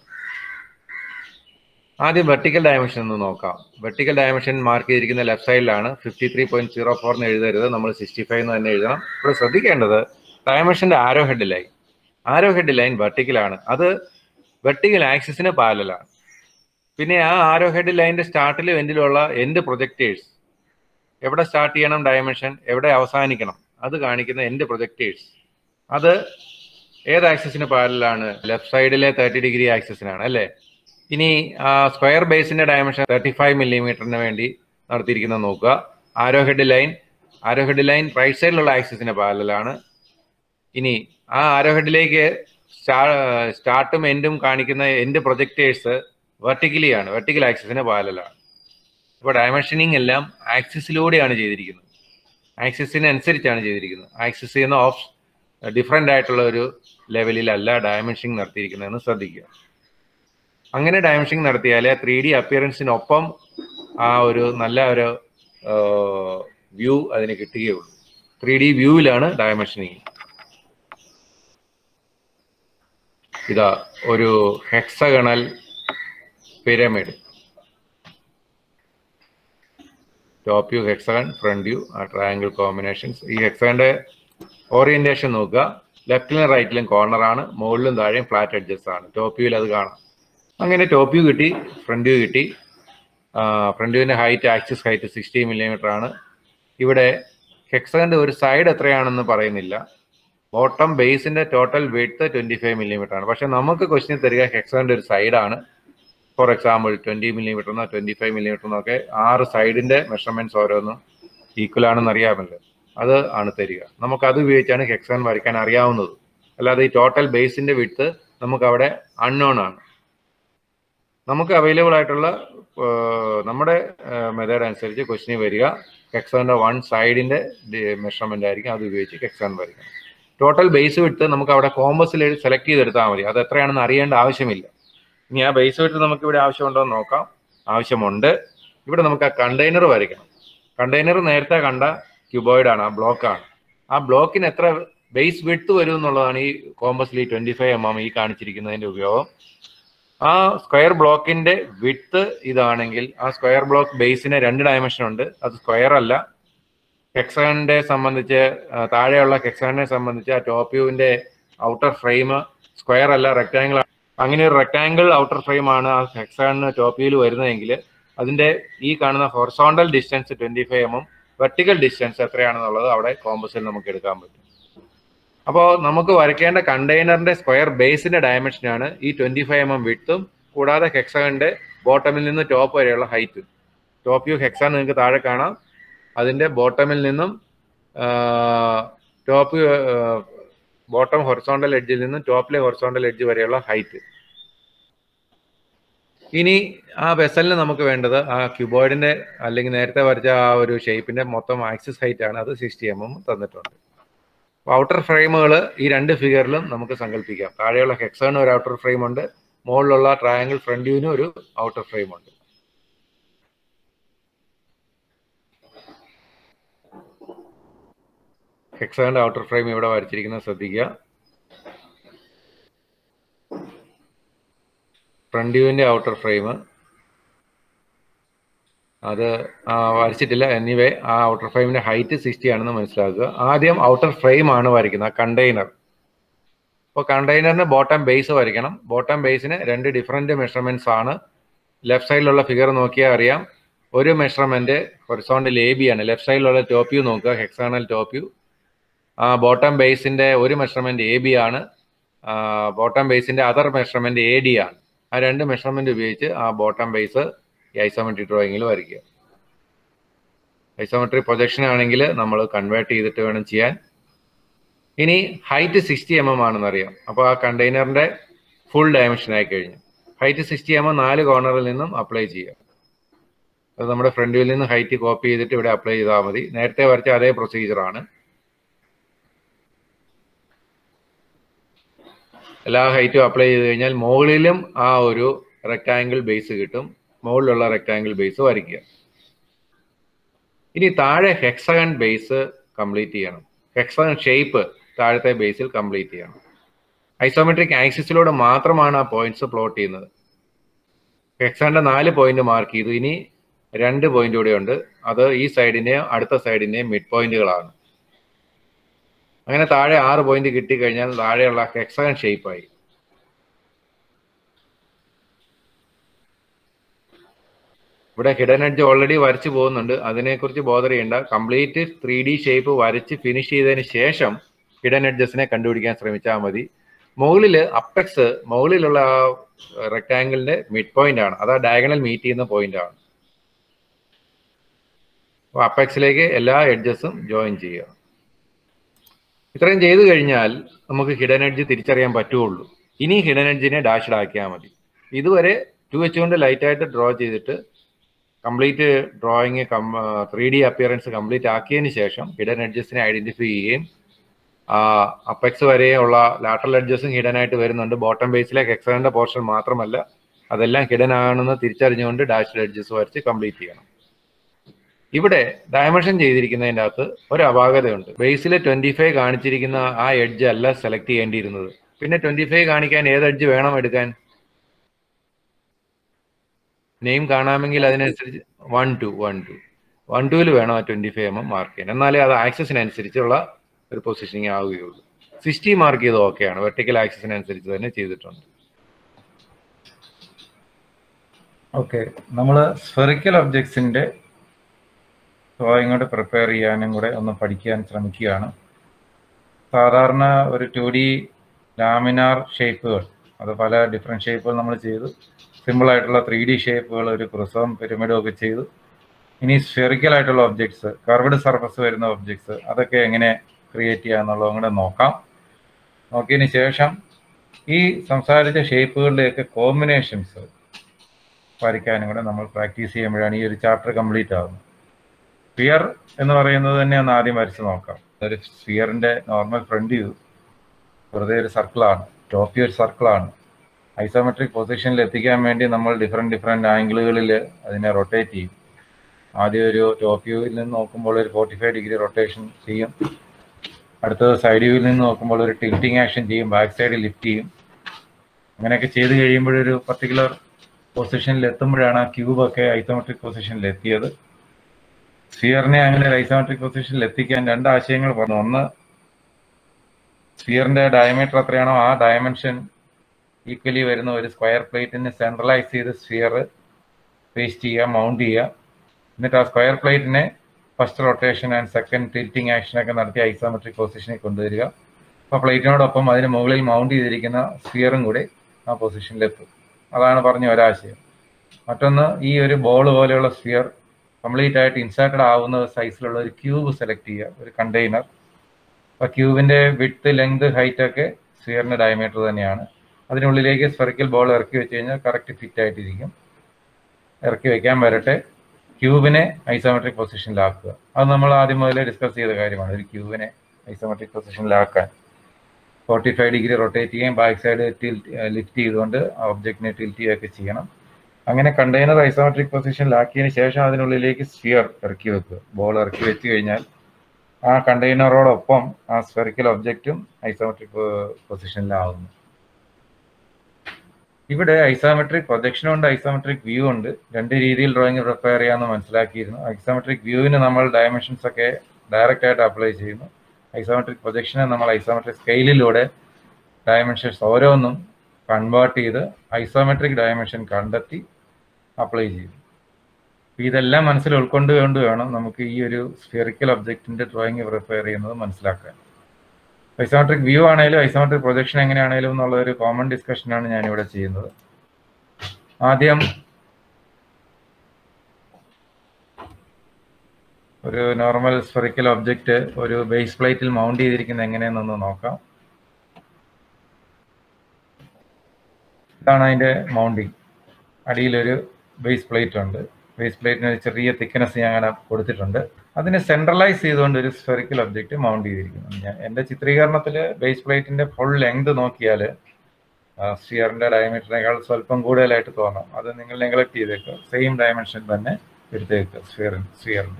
ആദ്യം വെർട്ടിക്കൽ ഡയമെൻഷൻ ഒന്ന് നോക്കാം വെർട്ടിക്കൽ ഡയമെൻഷൻ മാർക്ക് ചെയ്തിരിക്കുന്ന ലെഫ്റ്റ് സൈഡിലാണ് fifty three point zero four എന്ന് എഴുതരുത് നമ്മൾ സിക്സ്റ്റി ഫൈവ് എന്ന് തന്നെ എഴുതണം ഇവിടെ ശ്രദ്ധിക്കേണ്ടത് ഡയമെൻഷന്റെ arrow head line arrow head line വെർട്ടിക്കലാണ് അത് വെർട്ടിക്കൽ ആക്സിസിന് പാരലാണ് പിന്നെ ആ ആരോ ഹെഡ് ലൈനിന്റെ സ്റ്റാർട്ടിലും എൻഡിലുള്ള എൻഡ് പ്രൊജക്ടേഴ്സ് എവിടെ സ്റ്റാർട്ട് ചെയ്യണം ഡയമെൻഷൻ എവിടെ അവസാനിക്കണം അത് കാണിക്കുന്ന എൻഡ് പ്രൊജക്ടേഴ്സ് അത് ഏത് ആക്സിസിന് പാരലാണ് ലെഫ്റ്റ് സൈഡിലെ തേർട്ടി ഡിഗ്രി ആക്സിസിനാണ് അല്ലേ ഇനി സ്ക്വയർ ബേസിന്റെ ഡയമെൻഷൻ തേർട്ടി ഫൈവ് മില്ലിമീറ്ററിന് വേണ്ടി നടത്തിയിരിക്കുന്നത് നോക്കുക arrow head line arrow head line right സൈഡിലുള്ള ആക്സിസിന് പാരലാണ് ഇനി ആ ആരോ ഹെഡിലേക്ക് സ്റ്റാർട്ടും എൻഡും കാണിക്കുന്ന എൻഡ് പ്രൊജക്ടേഴ്സ് വെർട്ടിക്കലി ആണ് വെർട്ടിക്കൽ ആക്സിസിന് പാരലാണ് ഇപ്പോൾ ഡയമെൻഷനിങ് എല്ലാം ആക്സിസിലൂടെയാണ് ചെയ്തിരിക്കുന്നത് ആക്സിസിന് അനുസരിച്ചാണ് ചെയ്തിരിക്കുന്നത് ആക്സിസിൽ നിന്ന് ഓഫ് ഡിഫറെൻ്റ് ആയിട്ടുള്ള ഒരു ലെവലിലല്ല ഡയമെൻഷനിങ് നടത്തിയിരിക്കുന്നതെന്ന് ശ്രദ്ധിക്കുക അങ്ങനെ ഡയമെൻഷനിങ് നടത്തിയാലേ ത്രീ ഡി അപ്പിയറൻസിനൊപ്പം ആ ഒരു നല്ല ഒരു വ്യൂ അതിന് കിട്ടുകയുള്ളൂ ത്രീ ഡി വ്യൂവിലാണ് ഡയമെൻഷനിങ് ഇതാ ഒരു hexagonal pyramid top view hexagon front view ആ ട്രയാങ്കിൾ കോമ്പിനേഷൻസ് ഈ ഹെക്സഗന്റെ ഓറിയന്റേഷൻ നോക്കുക ലെഫ്റ്റിലും റൈറ്റിലും കോർണർ ആണ് മുകളിലും താഴെയും ഫ്ലാറ്റ് അഡ്ജസ്റ്റ് ആണ് ടോപ്പ് വ്യൂവിൽ അത് കാണാം അങ്ങനെ ടോപ്പ് വ്യൂ കിട്ടി ഫ്രണ്ട് വ്യൂ കിട്ടി ഫ്രണ്ട് വ്യൂവിന്റെ height axis height sixty millimetre ആണ് ഇവിടെ ഹെക്സഗന്റെ ഒരു സൈഡ് എത്രയാണെന്ന് പറയുന്നില്ല ബോട്ടം ബേസിന്റെ total width twenty five millimetre ആണ് പക്ഷെ നമുക്ക് ക്വസ്റ്റ്യൻ തരിക ഹെക്സഗന്റെ ഒരു സൈഡാണ് ഫോർ എക്സാമ്പിൾ ട്വന്റി മില്ലിമീറ്റർ എന്നോ ട്വന്റി ഫൈവ് മില്ലിമീറ്റർ എന്നൊക്കെ ആറ് സൈഡിന്റെ മെഷർമെന്റ്സ് ഓരോന്നും ഈക്വൽ ആണെന്ന് അറിയാമല്ലോ അത് ആണ് തരിക നമുക്ക് അത് ഉപയോഗിച്ചാണ് ഹെക്സാൻ വരയ്ക്കാൻ അറിയാവുന്നത് അല്ലാതെ ഈ ടോട്ടൽ ബേസിന്റെ വിട്ട് നമുക്ക് അവിടെ അൺനോൺ ആണ് നമുക്ക് അവൈലബിൾ ആയിട്ടുള്ള നമ്മുടെ മെത്തേഡ് അനുസരിച്ച് ക്വസ്റ്റിന് വരിക ഹെക്സാന്റെ വൺ സൈഡിന്റെ മെഷർമെന്റ് ആയിരിക്കും അത് ഉപയോഗിച്ച് ഹെക്സാൻ വരയ്ക്കണം ടോട്ടൽ ബേസ് വിട്ട് നമുക്ക് അവിടെ കോമ്പസിൽ സെലക്ട് ചെയ്തെടുത്താൽ മതി അത് എത്രയാണെന്ന് അറിയേണ്ട ആവശ്യമില്ല ഇനി ആ ബേസ് വിട്ട് നമുക്ക് ഇവിടെ ആവശ്യമുണ്ടോ എന്ന് നോക്കാം ആവശ്യമുണ്ട് ഇവിടെ നമുക്ക് ആ കണ്ടെയ്നർ വരയ്ക്കണം കണ്ടെയ്നർ നേരത്തെ കണ്ട ക്യൂബോയിഡ് ആണ് ആ ബ്ലോക്കാണ് ആ ബ്ലോക്കിന് എത്ര ബേസ് വിട്ട് വരും എന്നുള്ളതാണ് ഈ കോമ്പസിൽ ഈ ട്വന്റി ഫൈവ് എം എം ഈ കാണിച്ചിരിക്കുന്നതിന്റെ ഉപയോഗം ആ സ്ക്വയർ ബ്ലോക്കിന്റെ വിട്ട് ഇതാണെങ്കിൽ ആ സ്ക്വയർ ബ്ലോക്ക് ബേസിന് രണ്ട് ഡയമെൻഷൻ ഉണ്ട് അത് സ്ക്വയർ അല്ല ഹെക്സഗണിനെ സംബന്ധിച്ച് താഴെയുള്ള ഹെക്സഗണിനെ സംബന്ധിച്ച് ആ ടോപ്പ് വ്യൂവിന്റെ ഔട്ടർ ഫ്രെയിം സ്ക്വയർ അല്ല റെക്ടാങ്കിൾ അങ്ങനെ ഒരു റെക്ടാങ്കിൾ ഔട്ടർ ഫ്രെയിം ആണ് ആ ഹെക്സഗണിന് ടോപ്പ് വ്യൂവിൽ വരുന്നതെങ്കിൽ അതിന്റെ ഈ കാണുന്ന ഹൊറിസോണ്ടൽ ഡിസ്റ്റൻസ് ട്വന്റി ഫൈവ് എമ്മും വെർട്ടിക്കൽ ഡിസ്റ്റൻസ് എത്രയാണെന്നുള്ളത് അവിടെ കോമ്പസിൽ നമുക്ക് എടുക്കാൻ പറ്റും അപ്പോൾ നമുക്ക് വരയ്ക്കേണ്ട കണ്ടെയ്നറിന്റെ സ്ക്വയർ ബേസിന്റെ ഡയമെൻഷനാണ് ഈ ട്വന്റി ഫൈവ് എം എം വിട്ടും കൂടാതെ ഹെക്സഗണിന്റെ ബോട്ടമിൽ നിന്ന് ടോപ്പ് വരെയുള്ള ഹൈറ്റ് ടോപ്പ് വ്യൂ ഹെക്സാൻ നിങ്ങൾക്ക് താഴെ കാണാം അതിന്റെ ബോട്ടമിൽ നിന്നും ടോപ്പ് ബോട്ടം ഹൊറിസോണ്ടൽ എഡ്ജിൽ നിന്നും ടോപ്പിലെ ഹൊറിസോണ്ടൽ എഡ്ജ് വരെയുള്ള ഹൈറ്റ് ഇനി ആ വെസലിന് നമുക്ക് വേണ്ടത് ആ ക്യൂബോയിഡിന്റെ അല്ലെങ്കിൽ നേരത്തെ വരച്ച ആ ഒരു ഷേപ്പിന്റെ മൊത്തം ആക്സിസ് ഹൈറ്റ് ആണ് അത് സിക്സ്റ്റി എം എം തന്നിട്ടുണ്ട് ഔട്ടർ ഫ്രെയിമുകൾ ഈ രണ്ട് ഫിഗറിലും നമുക്ക് സങ്കല്പിക്കാം താഴെയുള്ള ഹെക്സണിന് ഒരു ഔട്ടർ ഫ്രെയിം ഉണ്ട് മുകളിലുള്ള ട്രയാങ്കിൾ ഫ്രണ്ട് വ്യൂവിനും ഒരു ഔട്ടർ ഫ്രെയിം ഉണ്ട് ഹെക്സണിന്റെ ഔട്ടർ ഫ്രെയിം ഇവിടെ വരച്ചിരിക്കുന്നത് ശ്രദ്ധിക്കുക ഫ്രണ്ട് വ്യൂവിന്റെ ഔട്ടർ ഫ്രെയിം അത് വരച്ചിട്ടില്ല എനിവേ ആ ഔട്ടർ ഫ്രെയിമിന്റെ ഹൈറ്റ് സിക്സ്റ്റി ആണെന്ന് മനസ്സിലാക്കുക ആദ്യം ഔട്ടർ ഫ്രെയിം ആണ് വരയ്ക്കുന്നത് കണ്ടെയ്നർ അപ്പോൾ കണ്ടെയ്നറിന് ബോട്ടം ബേസ് വരയ്ക്കണം ബോട്ടം ബേസിന് രണ്ട് ഡിഫറെന്റ് മെഷർമെന്റ്സ് ആണ് ലെഫ്റ്റ് സൈഡിലുള്ള ഫിഗർ നോക്കിയാൽ അറിയാം ഒരു മെഷർമെന്റ് ഹൊറിസോണ്ടൽ എ ബി ആണ് ലെഫ്റ്റ് സൈഡിലുള്ള ടോപ്പ് വ്യൂ നോക്കുക ഹെക്സാണൽ ടോപ്പ് വ്യൂ ആ ബോട്ടം ബേസിന്റെ ഒരു മെഷർമെന്റ് എ ബി ആണ് ബോട്ടം ബേസിന്റെ അതർ മെഷർമെന്റ് എ ഡി ആണ് ആ രണ്ട് മെഷർമെന്റ് ഉപയോഗിച്ച് ആ ബോട്ടം ബേസ് ഈ ഐസോമെട്രിക് ഡ്രോയിങ്ങിൽ വരയ്ക്കുക ഐസോമെട്രിക് പ്രൊജക്ഷൻ ആണെങ്കിൽ നമ്മൾ കൺവേർട്ട് ചെയ്തിട്ട് വേണം ചെയ്യാൻ ഇനി ഹൈറ്റ് സിക്സ്റ്റി എം എം ആണെന്ന് അറിയാം അപ്പോൾ ആ കണ്ടെയ്നറിന്റെ ഫുൾ ഡയമെൻഷൻ ആയി കഴിഞ്ഞു ഹൈറ്റ് സിക്സ്റ്റി എം എം നാല് കോർണറിൽ നിന്നും അപ്ലൈ ചെയ്യുക അത് നമ്മുടെ ഫ്രണ്ട് വ്യൂവിൽ നിന്ന് ഹൈറ്റ് കോപ്പി ചെയ്തിട്ട് ഇവിടെ അപ്ലൈ ചെയ്താൽ മതി നേരത്തെ വരച്ച അതേ പ്രൊസീജിയറാണ് എല്ലാ ഹൈറ്റും അപ്ലൈ ചെയ്ത് കഴിഞ്ഞാൽ മുകളിലും ആ ഒരു റെക്ടാങ്കിൾ ബേസ് കിട്ടും മുകളിലുള്ള റെക്ടാങ്കിൾ ബേസ് വരയ്ക്കുക ഇനി താഴെ ഹെക്സഗൺ ബേസ് കംപ്ലീറ്റ് ചെയ്യണം ഹെക്സഗൺ ഷേപ്പ് താഴത്തെ ബേസിൽ കംപ്ലീറ്റ് ചെയ്യണം ഐസോമെട്രിക് ആക്സിസിലൂടെ മാത്രമാണ് ആ പോയിന്റ്സ് പ്ലോട്ട് ചെയ്യുന്നത് ഹെക്സാന്റെ നാല് പോയിന്റ് മാർക്ക് ചെയ്തു ഇനി രണ്ട് പോയിന്റ് കൂടെ ഉണ്ട് അത് ഈ സൈഡിന്റെയും അടുത്ത സൈഡിന്റെയും മിഡ് പോയിന്റുകളാണ് അങ്ങനെ താഴെ ആറ് പോയിന്റ് കിട്ടിക്കഴിഞ്ഞാൽ താഴെയുള്ള ഹെക്സഗൺ ഷേപ്പായി ഇവിടെ ഹിഡൻ എഡ്ജ് ഓൾറെഡി വരച്ചു പോകുന്നുണ്ട് അതിനെക്കുറിച്ച് ബോധർ ചെയ്യേണ്ട കംപ്ലീറ്റ് ത്രീ ഡി ഷേപ്പ് വരച്ച് ഫിനിഷ് ചെയ്തതിന് ശേഷം ഹിഡൻ എഡ്ജസിനെ കണ്ടുപിടിക്കാൻ ശ്രമിച്ചാൽ മതി മുകളിൽ അപ്പെക്സ് മുകളിലുള്ള ആ റെക്ടാങ്കിളിന്റെ മിഡ് പോയിന്റ് ആണ് അത് ആ ഡയഗണൽ മീറ്റ് ചെയ്യുന്ന പോയിന്റ് ആണ് അപ്പോൾ അപ്പെക്സിലേക്ക് എല്ലാ എഡ്ജസും ജോയിൻ ചെയ്യുക ഇത്രയും ചെയ്തു കഴിഞ്ഞാൽ നമുക്ക് ഹിഡൻ എഡ്ജ് തിരിച്ചറിയാൻ പറ്റുള്ളൂ ഇനി ഹിഡൻ എഡ്ജിനെ ഡാഷ്ഡ് ആക്കിയാൽ മതി ഇതുവരെ ടു എച്ച് കൊണ്ട് ലൈറ്റ് ആയിട്ട് ഡ്രോ ചെയ്തിട്ട് complete drawing three D appearance complete ആക്കിയതിന് ശേഷം ഹിഡൻ എഡ്ജസിനെ ഐഡന്റിഫൈ ചെയ്യുകയും അപ്പെക്സ് വരെയുള്ള ലാറ്ററൽ എഡ്ജസും ഹിഡൻ ആയിട്ട് വരുന്നുണ്ട് ബോട്ടം ബേസിലെ ഹെക്സറിന്റെ പോർഷൻ മാത്രമല്ല അതെല്ലാം ഹിഡൻ ആണെന്ന് തിരിച്ചറിഞ്ഞുകൊണ്ട് ഡാഷ്ഡ് എഡ്ജസ് വരച്ച് കംപ്ലീറ്റ് ചെയ്യണം ഇവിടെ ഡയമെൻഷൻ ചെയ്തിരിക്കുന്നതിൻ്റെ അകത്ത് ഒരു അപാകതയുണ്ട് ബേസിൽ ട്വന്റി ഫൈവ് കാണിച്ചിരിക്കുന്ന ആ എഡ്ജ് അല്ല സെലക്ട് ചെയ്യേണ്ടിയിരുന്നത് പിന്നെ ട്വന്റി ഫൈവ് കാണിക്കാൻ ഏത് എഡ്ജ് വേണം എടുക്കാൻ നെയിം കാണാമെങ്കിൽ അതിനനുസരിച്ച് one two one two one ടുവിൽ വേണം ആ twenty five M M mark ചെയ്യാൻ എന്നാലേ അത് ആക്സസിനനുസരിച്ചുള്ള ഒരു പൊസിഷനിങ് ആവുകയുള്ളൂ സിക്സ്റ്റി മാർക്ക് ചെയ്ത് ഓക്കെയാണ് വെർട്ടിക്കൽ ആക്സസിനനുസരിച്ച് തന്നെ ചെയ്തിട്ടുണ്ട് ഓക്കെ നമ്മൾ സ്ഫെറിക്കൽ ഒബ്ജക്ട്സിന്റെ ഡ്രോയിങ് കൂടെ പ്രിപ്പയർ ചെയ്യാനും കൂടെ ഒന്ന് പഠിക്കാൻ ശ്രമിക്കുകയാണ് സാധാരണ ഒരു ടു ഡി ലാമിനാർ ഷേപ്പുകൾ അത് പല ഡിഫറെൻറ്റ് ഷേപ്പുകൾ നമ്മൾ ചെയ്തു സിമ്പിൾ ആയിട്ടുള്ള ത്രീ ഡി ഷേപ്പുകൾ ഒരു ക്രിസവും പിരമിഡും ഒക്കെ ചെയ്തു ഇനി സ്ഫെറിക്കൽ ആയിട്ടുള്ള ഒബ്ജക്ട്സ് കർവ്ഡ് സർഫസ് വരുന്ന ഒബ്ജക്ട്സ് അതൊക്കെ എങ്ങനെ ക്രിയേറ്റ് ചെയ്യാന്നുള്ളതും കൂടെ നോക്കാം നോക്കിയതിന് ശേഷം ഈ സംസാരിച്ച ഷേപ്പുകളുടെയൊക്കെ കോമ്പിനേഷൻസ് വരയ്ക്കാനും കൂടെ നമ്മൾ പ്രാക്ടീസ് ചെയ്യുമ്പോഴാണ് ഈ ഒരു ചാപ്റ്റർ കംപ്ലീറ്റ് ആകുന്നത് സ്ഫിയർ എന്ന് പറയുന്നത് തന്നെ ഒന്ന് ആദ്യം വരച്ച് നോക്കാം ഒരു സ്ഫിയറിന്റെ നോർമൽ ഫ്രണ്ട് വ്യൂ വെറുതെ ഒരു സർക്കിളാണ് ടോപ്പ് ഒരു സർക്കിളാണ് ഐസോമെട്രിക് പൊസിഷനിൽ എത്തിക്കാൻ വേണ്ടി നമ്മൾ ഡിഫറെൻറ്റ് ഡിഫറെൻറ്റ് ആംഗിളുകളിൽ അതിനെ റൊട്ടേറ്റ് ചെയ്യും ആദ്യം ഒരു ടോപ്പ് വ്യൂവിൽ നിന്ന് നോക്കുമ്പോൾ ഒരു ഫോർട്ടി ഫൈവ് ഡിഗ്രി റൊട്ടേഷൻ ചെയ്യും അടുത്തത് സൈഡ് വ്യൂവിൽ നിന്ന് നോക്കുമ്പോൾ ഒരു ടിൽറ്റിംഗ് ആക്ഷൻ ചെയ്യും ബാക്ക് സൈഡ് ലിഫ്റ്റ് ചെയ്യും അങ്ങനെയൊക്കെ ചെയ്ത് കഴിയുമ്പോഴൊരു പർട്ടിക്കുലർ പൊസിഷനിൽ എത്തുമ്പോഴാണ് ആ ക്യൂബൊക്കെ ഐസോമെട്രിക് പൊസിഷനിൽ എത്തിയത് സ്ഫിയറിനെ അങ്ങനെ ഒരു ഐസോമെട്രിക് പൊസിഷനിൽ എത്തിക്കാൻ രണ്ട് ആശയങ്ങൾ പറഞ്ഞു ഒന്ന് സ്ഫിയറിന്റെ ഡയമീറ്റർ എത്രയാണോ ആ ഡയമെൻഷൻ ഈക്വലി വരുന്ന ഒരു സ്ക്വയർ പ്ലേറ്റിന് സെൻട്രലൈസ് ചെയ്ത് സ്ഫിയർ പേസ്റ്റ് ചെയ്യുക മൗണ്ട് ചെയ്യുക എന്നിട്ട് ആ സ്ക്വയർ പ്ലേറ്റിനെ first rotation and second tilting action ഒക്കെ നടത്തി ഐസോമെട്രിക് പൊസിഷനിൽ കൊണ്ടുവരിക അപ്പോൾ പ്ലേറ്റിനോടൊപ്പം അതിന് മുകളിൽ മൗണ്ട് ചെയ്തിരിക്കുന്ന സ്ഫിയറും കൂടി ആ പൊസിഷനിലെത്തും അതാണ് പറഞ്ഞ ഒരാശയം മറ്റൊന്ന് ഈ ഒരു ബോൾ പോലെയുള്ള സ്ഫിയർ കംപ്ലീറ്റ് ആയിട്ട് ഇൻസേർട്ടഡ് ആവുന്ന സൈസിലുള്ള ഒരു ക്യൂബ് സെലക്ട് ചെയ്യുക ഒരു കണ്ടെയ്നർ അപ്പോൾ ക്യൂബിന്റെ വിട്ട് ലെങ്ത് ഹൈറ്റ് ഒക്കെ സ്ഫിയറിന്റെ ഡയമീറ്റർ തന്നെയാണ് അതിനുള്ളിലേക്ക് സ്ഫെറിക്കൽ ബോൾ ഇറക്കി വെച്ച് കഴിഞ്ഞാൽ കറക്റ്റ് ഫിറ്റ് ആയിട്ടിരിക്കും ഇറക്കി വെക്കാൻ വരട്ടെ ക്യൂബിനെ ഐസോമെട്രിക് പൊസിഷനിലാക്കുക അത് നമ്മൾ ആദ്യം മുതലേ ഡിസ്കസ് ചെയ്ത കാര്യമാണ് ഒരു ക്യൂബിനെ ഐസോമെട്രിക് പൊസിഷനിലാക്കാൻ ഫോർട്ടി ഫൈവ് ഡിഗ്രി റൊട്ടേറ്റ് ചെയ്യുകയും ബാക്ക് സൈഡ് ലിഫ്റ്റ് ചെയ്തുകൊണ്ട് ഒബ്ജക്റ്റിനെ ടിൽറ്റ് ചെയ്യുകയൊക്കെ ചെയ്യണം അങ്ങനെ കണ്ടെയ്നർ ഐസോമെട്രിക് പൊസിഷനിലാക്കിയതിന് ശേഷം അതിനുള്ളിലേക്ക് സ്ഫിയർ ഇറക്കി വെക്കുക ബോൾ ഇറക്കി വെച്ച് കഴിഞ്ഞാൽ ആ കണ്ടെയ്നറോടൊപ്പം ആ സ്ഫെറിക്കൽ ഒബ്ജക്റ്റും ഐസോമെട്രിക് പൊസിഷനിലാവുന്നു ഇവിടെ ഐസോമെട്രിക് പ്രൊജക്ഷൻ ഉണ്ട് ഐസോമെട്രിക് വ്യൂ ഉണ്ട് രണ്ട് രീതിയിൽ ഡ്രോയിങ് പ്രിപ്പയർ ചെയ്യാമെന്ന് മനസ്സിലാക്കിയിരുന്നു ഐസോമെട്രിക് വ്യൂവിന് നമ്മൾ ഡയമെൻഷൻസ് ഒക്കെ ഡയറക്റ്റ് ആയിട്ട് അപ്ലൈ ചെയ്യുന്നു ഐസോമെട്രിക് പ്രൊജക്ഷനെ നമ്മൾ ഐസോമെട്രിക് സ്കെയിലിലൂടെ ഡയമെൻഷൻസ് ഓരോന്നും കൺവേർട്ട് ചെയ്ത് ഐസോമെട്രിക് ഡയമെൻഷൻ കണ്ടെത്തി അപ്ലൈ ചെയ്തു ഇതെല്ലാം മനസ്സിൽ ഉൾക്കൊണ്ടുകൊണ്ട് വേണം നമുക്ക് ഈ ഒരു സ്ഫിയറിക്കൽ ഒബ്ജക്റ്റിന്റെ ഡ്രോയിങ് പ്രിപ്പയർ ചെയ്യുന്നത് മനസ്സിലാക്കാൻ ഐസോമെട്രിക് വ്യൂ ആണെങ്കിലും ഐസോമെട്രിക് പ്രൊജക്ഷൻ എങ്ങനെയാണെങ്കിലും എന്നുള്ള ഒരു കോമൺ ഡിസ്കഷനാണ് ഞാനിവിടെ ചെയ്യുന്നത് ആദ്യം ഒരു നോർമൽ സ്ഫെറിക്കൽ ഒബ്ജക്റ്റ് ഒരു ബേസ് പ്ലേറ്റിൽ മൗണ്ട് ചെയ്തിരിക്കുന്നത് എങ്ങനെയെന്നൊന്ന് നോക്കാം ഇതാണ് അതിന്റെ മൗണ്ടിങ് അടിയിലൊരു ബേസ് പ്ലേറ്റ് ഉണ്ട് ബേസ് പ്ലേറ്റിന് ഒരു ചെറിയ തിക്നെസ് ഞാൻ അങ്ങനെ കൊടുത്തിട്ടുണ്ട് അതിനെ സെൻട്രലൈസ് ചെയ്തുകൊണ്ട് ഒരു സ്ഫെറിക്കൽ ഒബ്ജക്റ്റ് മൗണ്ട് ചെയ്തിരിക്കുന്നു ഞാൻ എൻ്റെ ചിത്രീകരണത്തിൽ ബേസ് പ്ലേറ്റിന്റെ ഫുൾ ലെങ്ത് നോക്കിയാൽ സ്ഫിയറിന്റെ ഡയമീറ്ററിനേക്കാൾ സ്വല്പം കൂടുതലായിട്ട് തോന്നാം അത് നിങ്ങൾ നെഗ്ലക്ട് ചെയ്തേക്കുക സെയിം ഡയമെൻഷൻ തന്നെ എടുത്തേക്കുക സ്ഫിയറിൻ സ്ഫിയറിന്റെ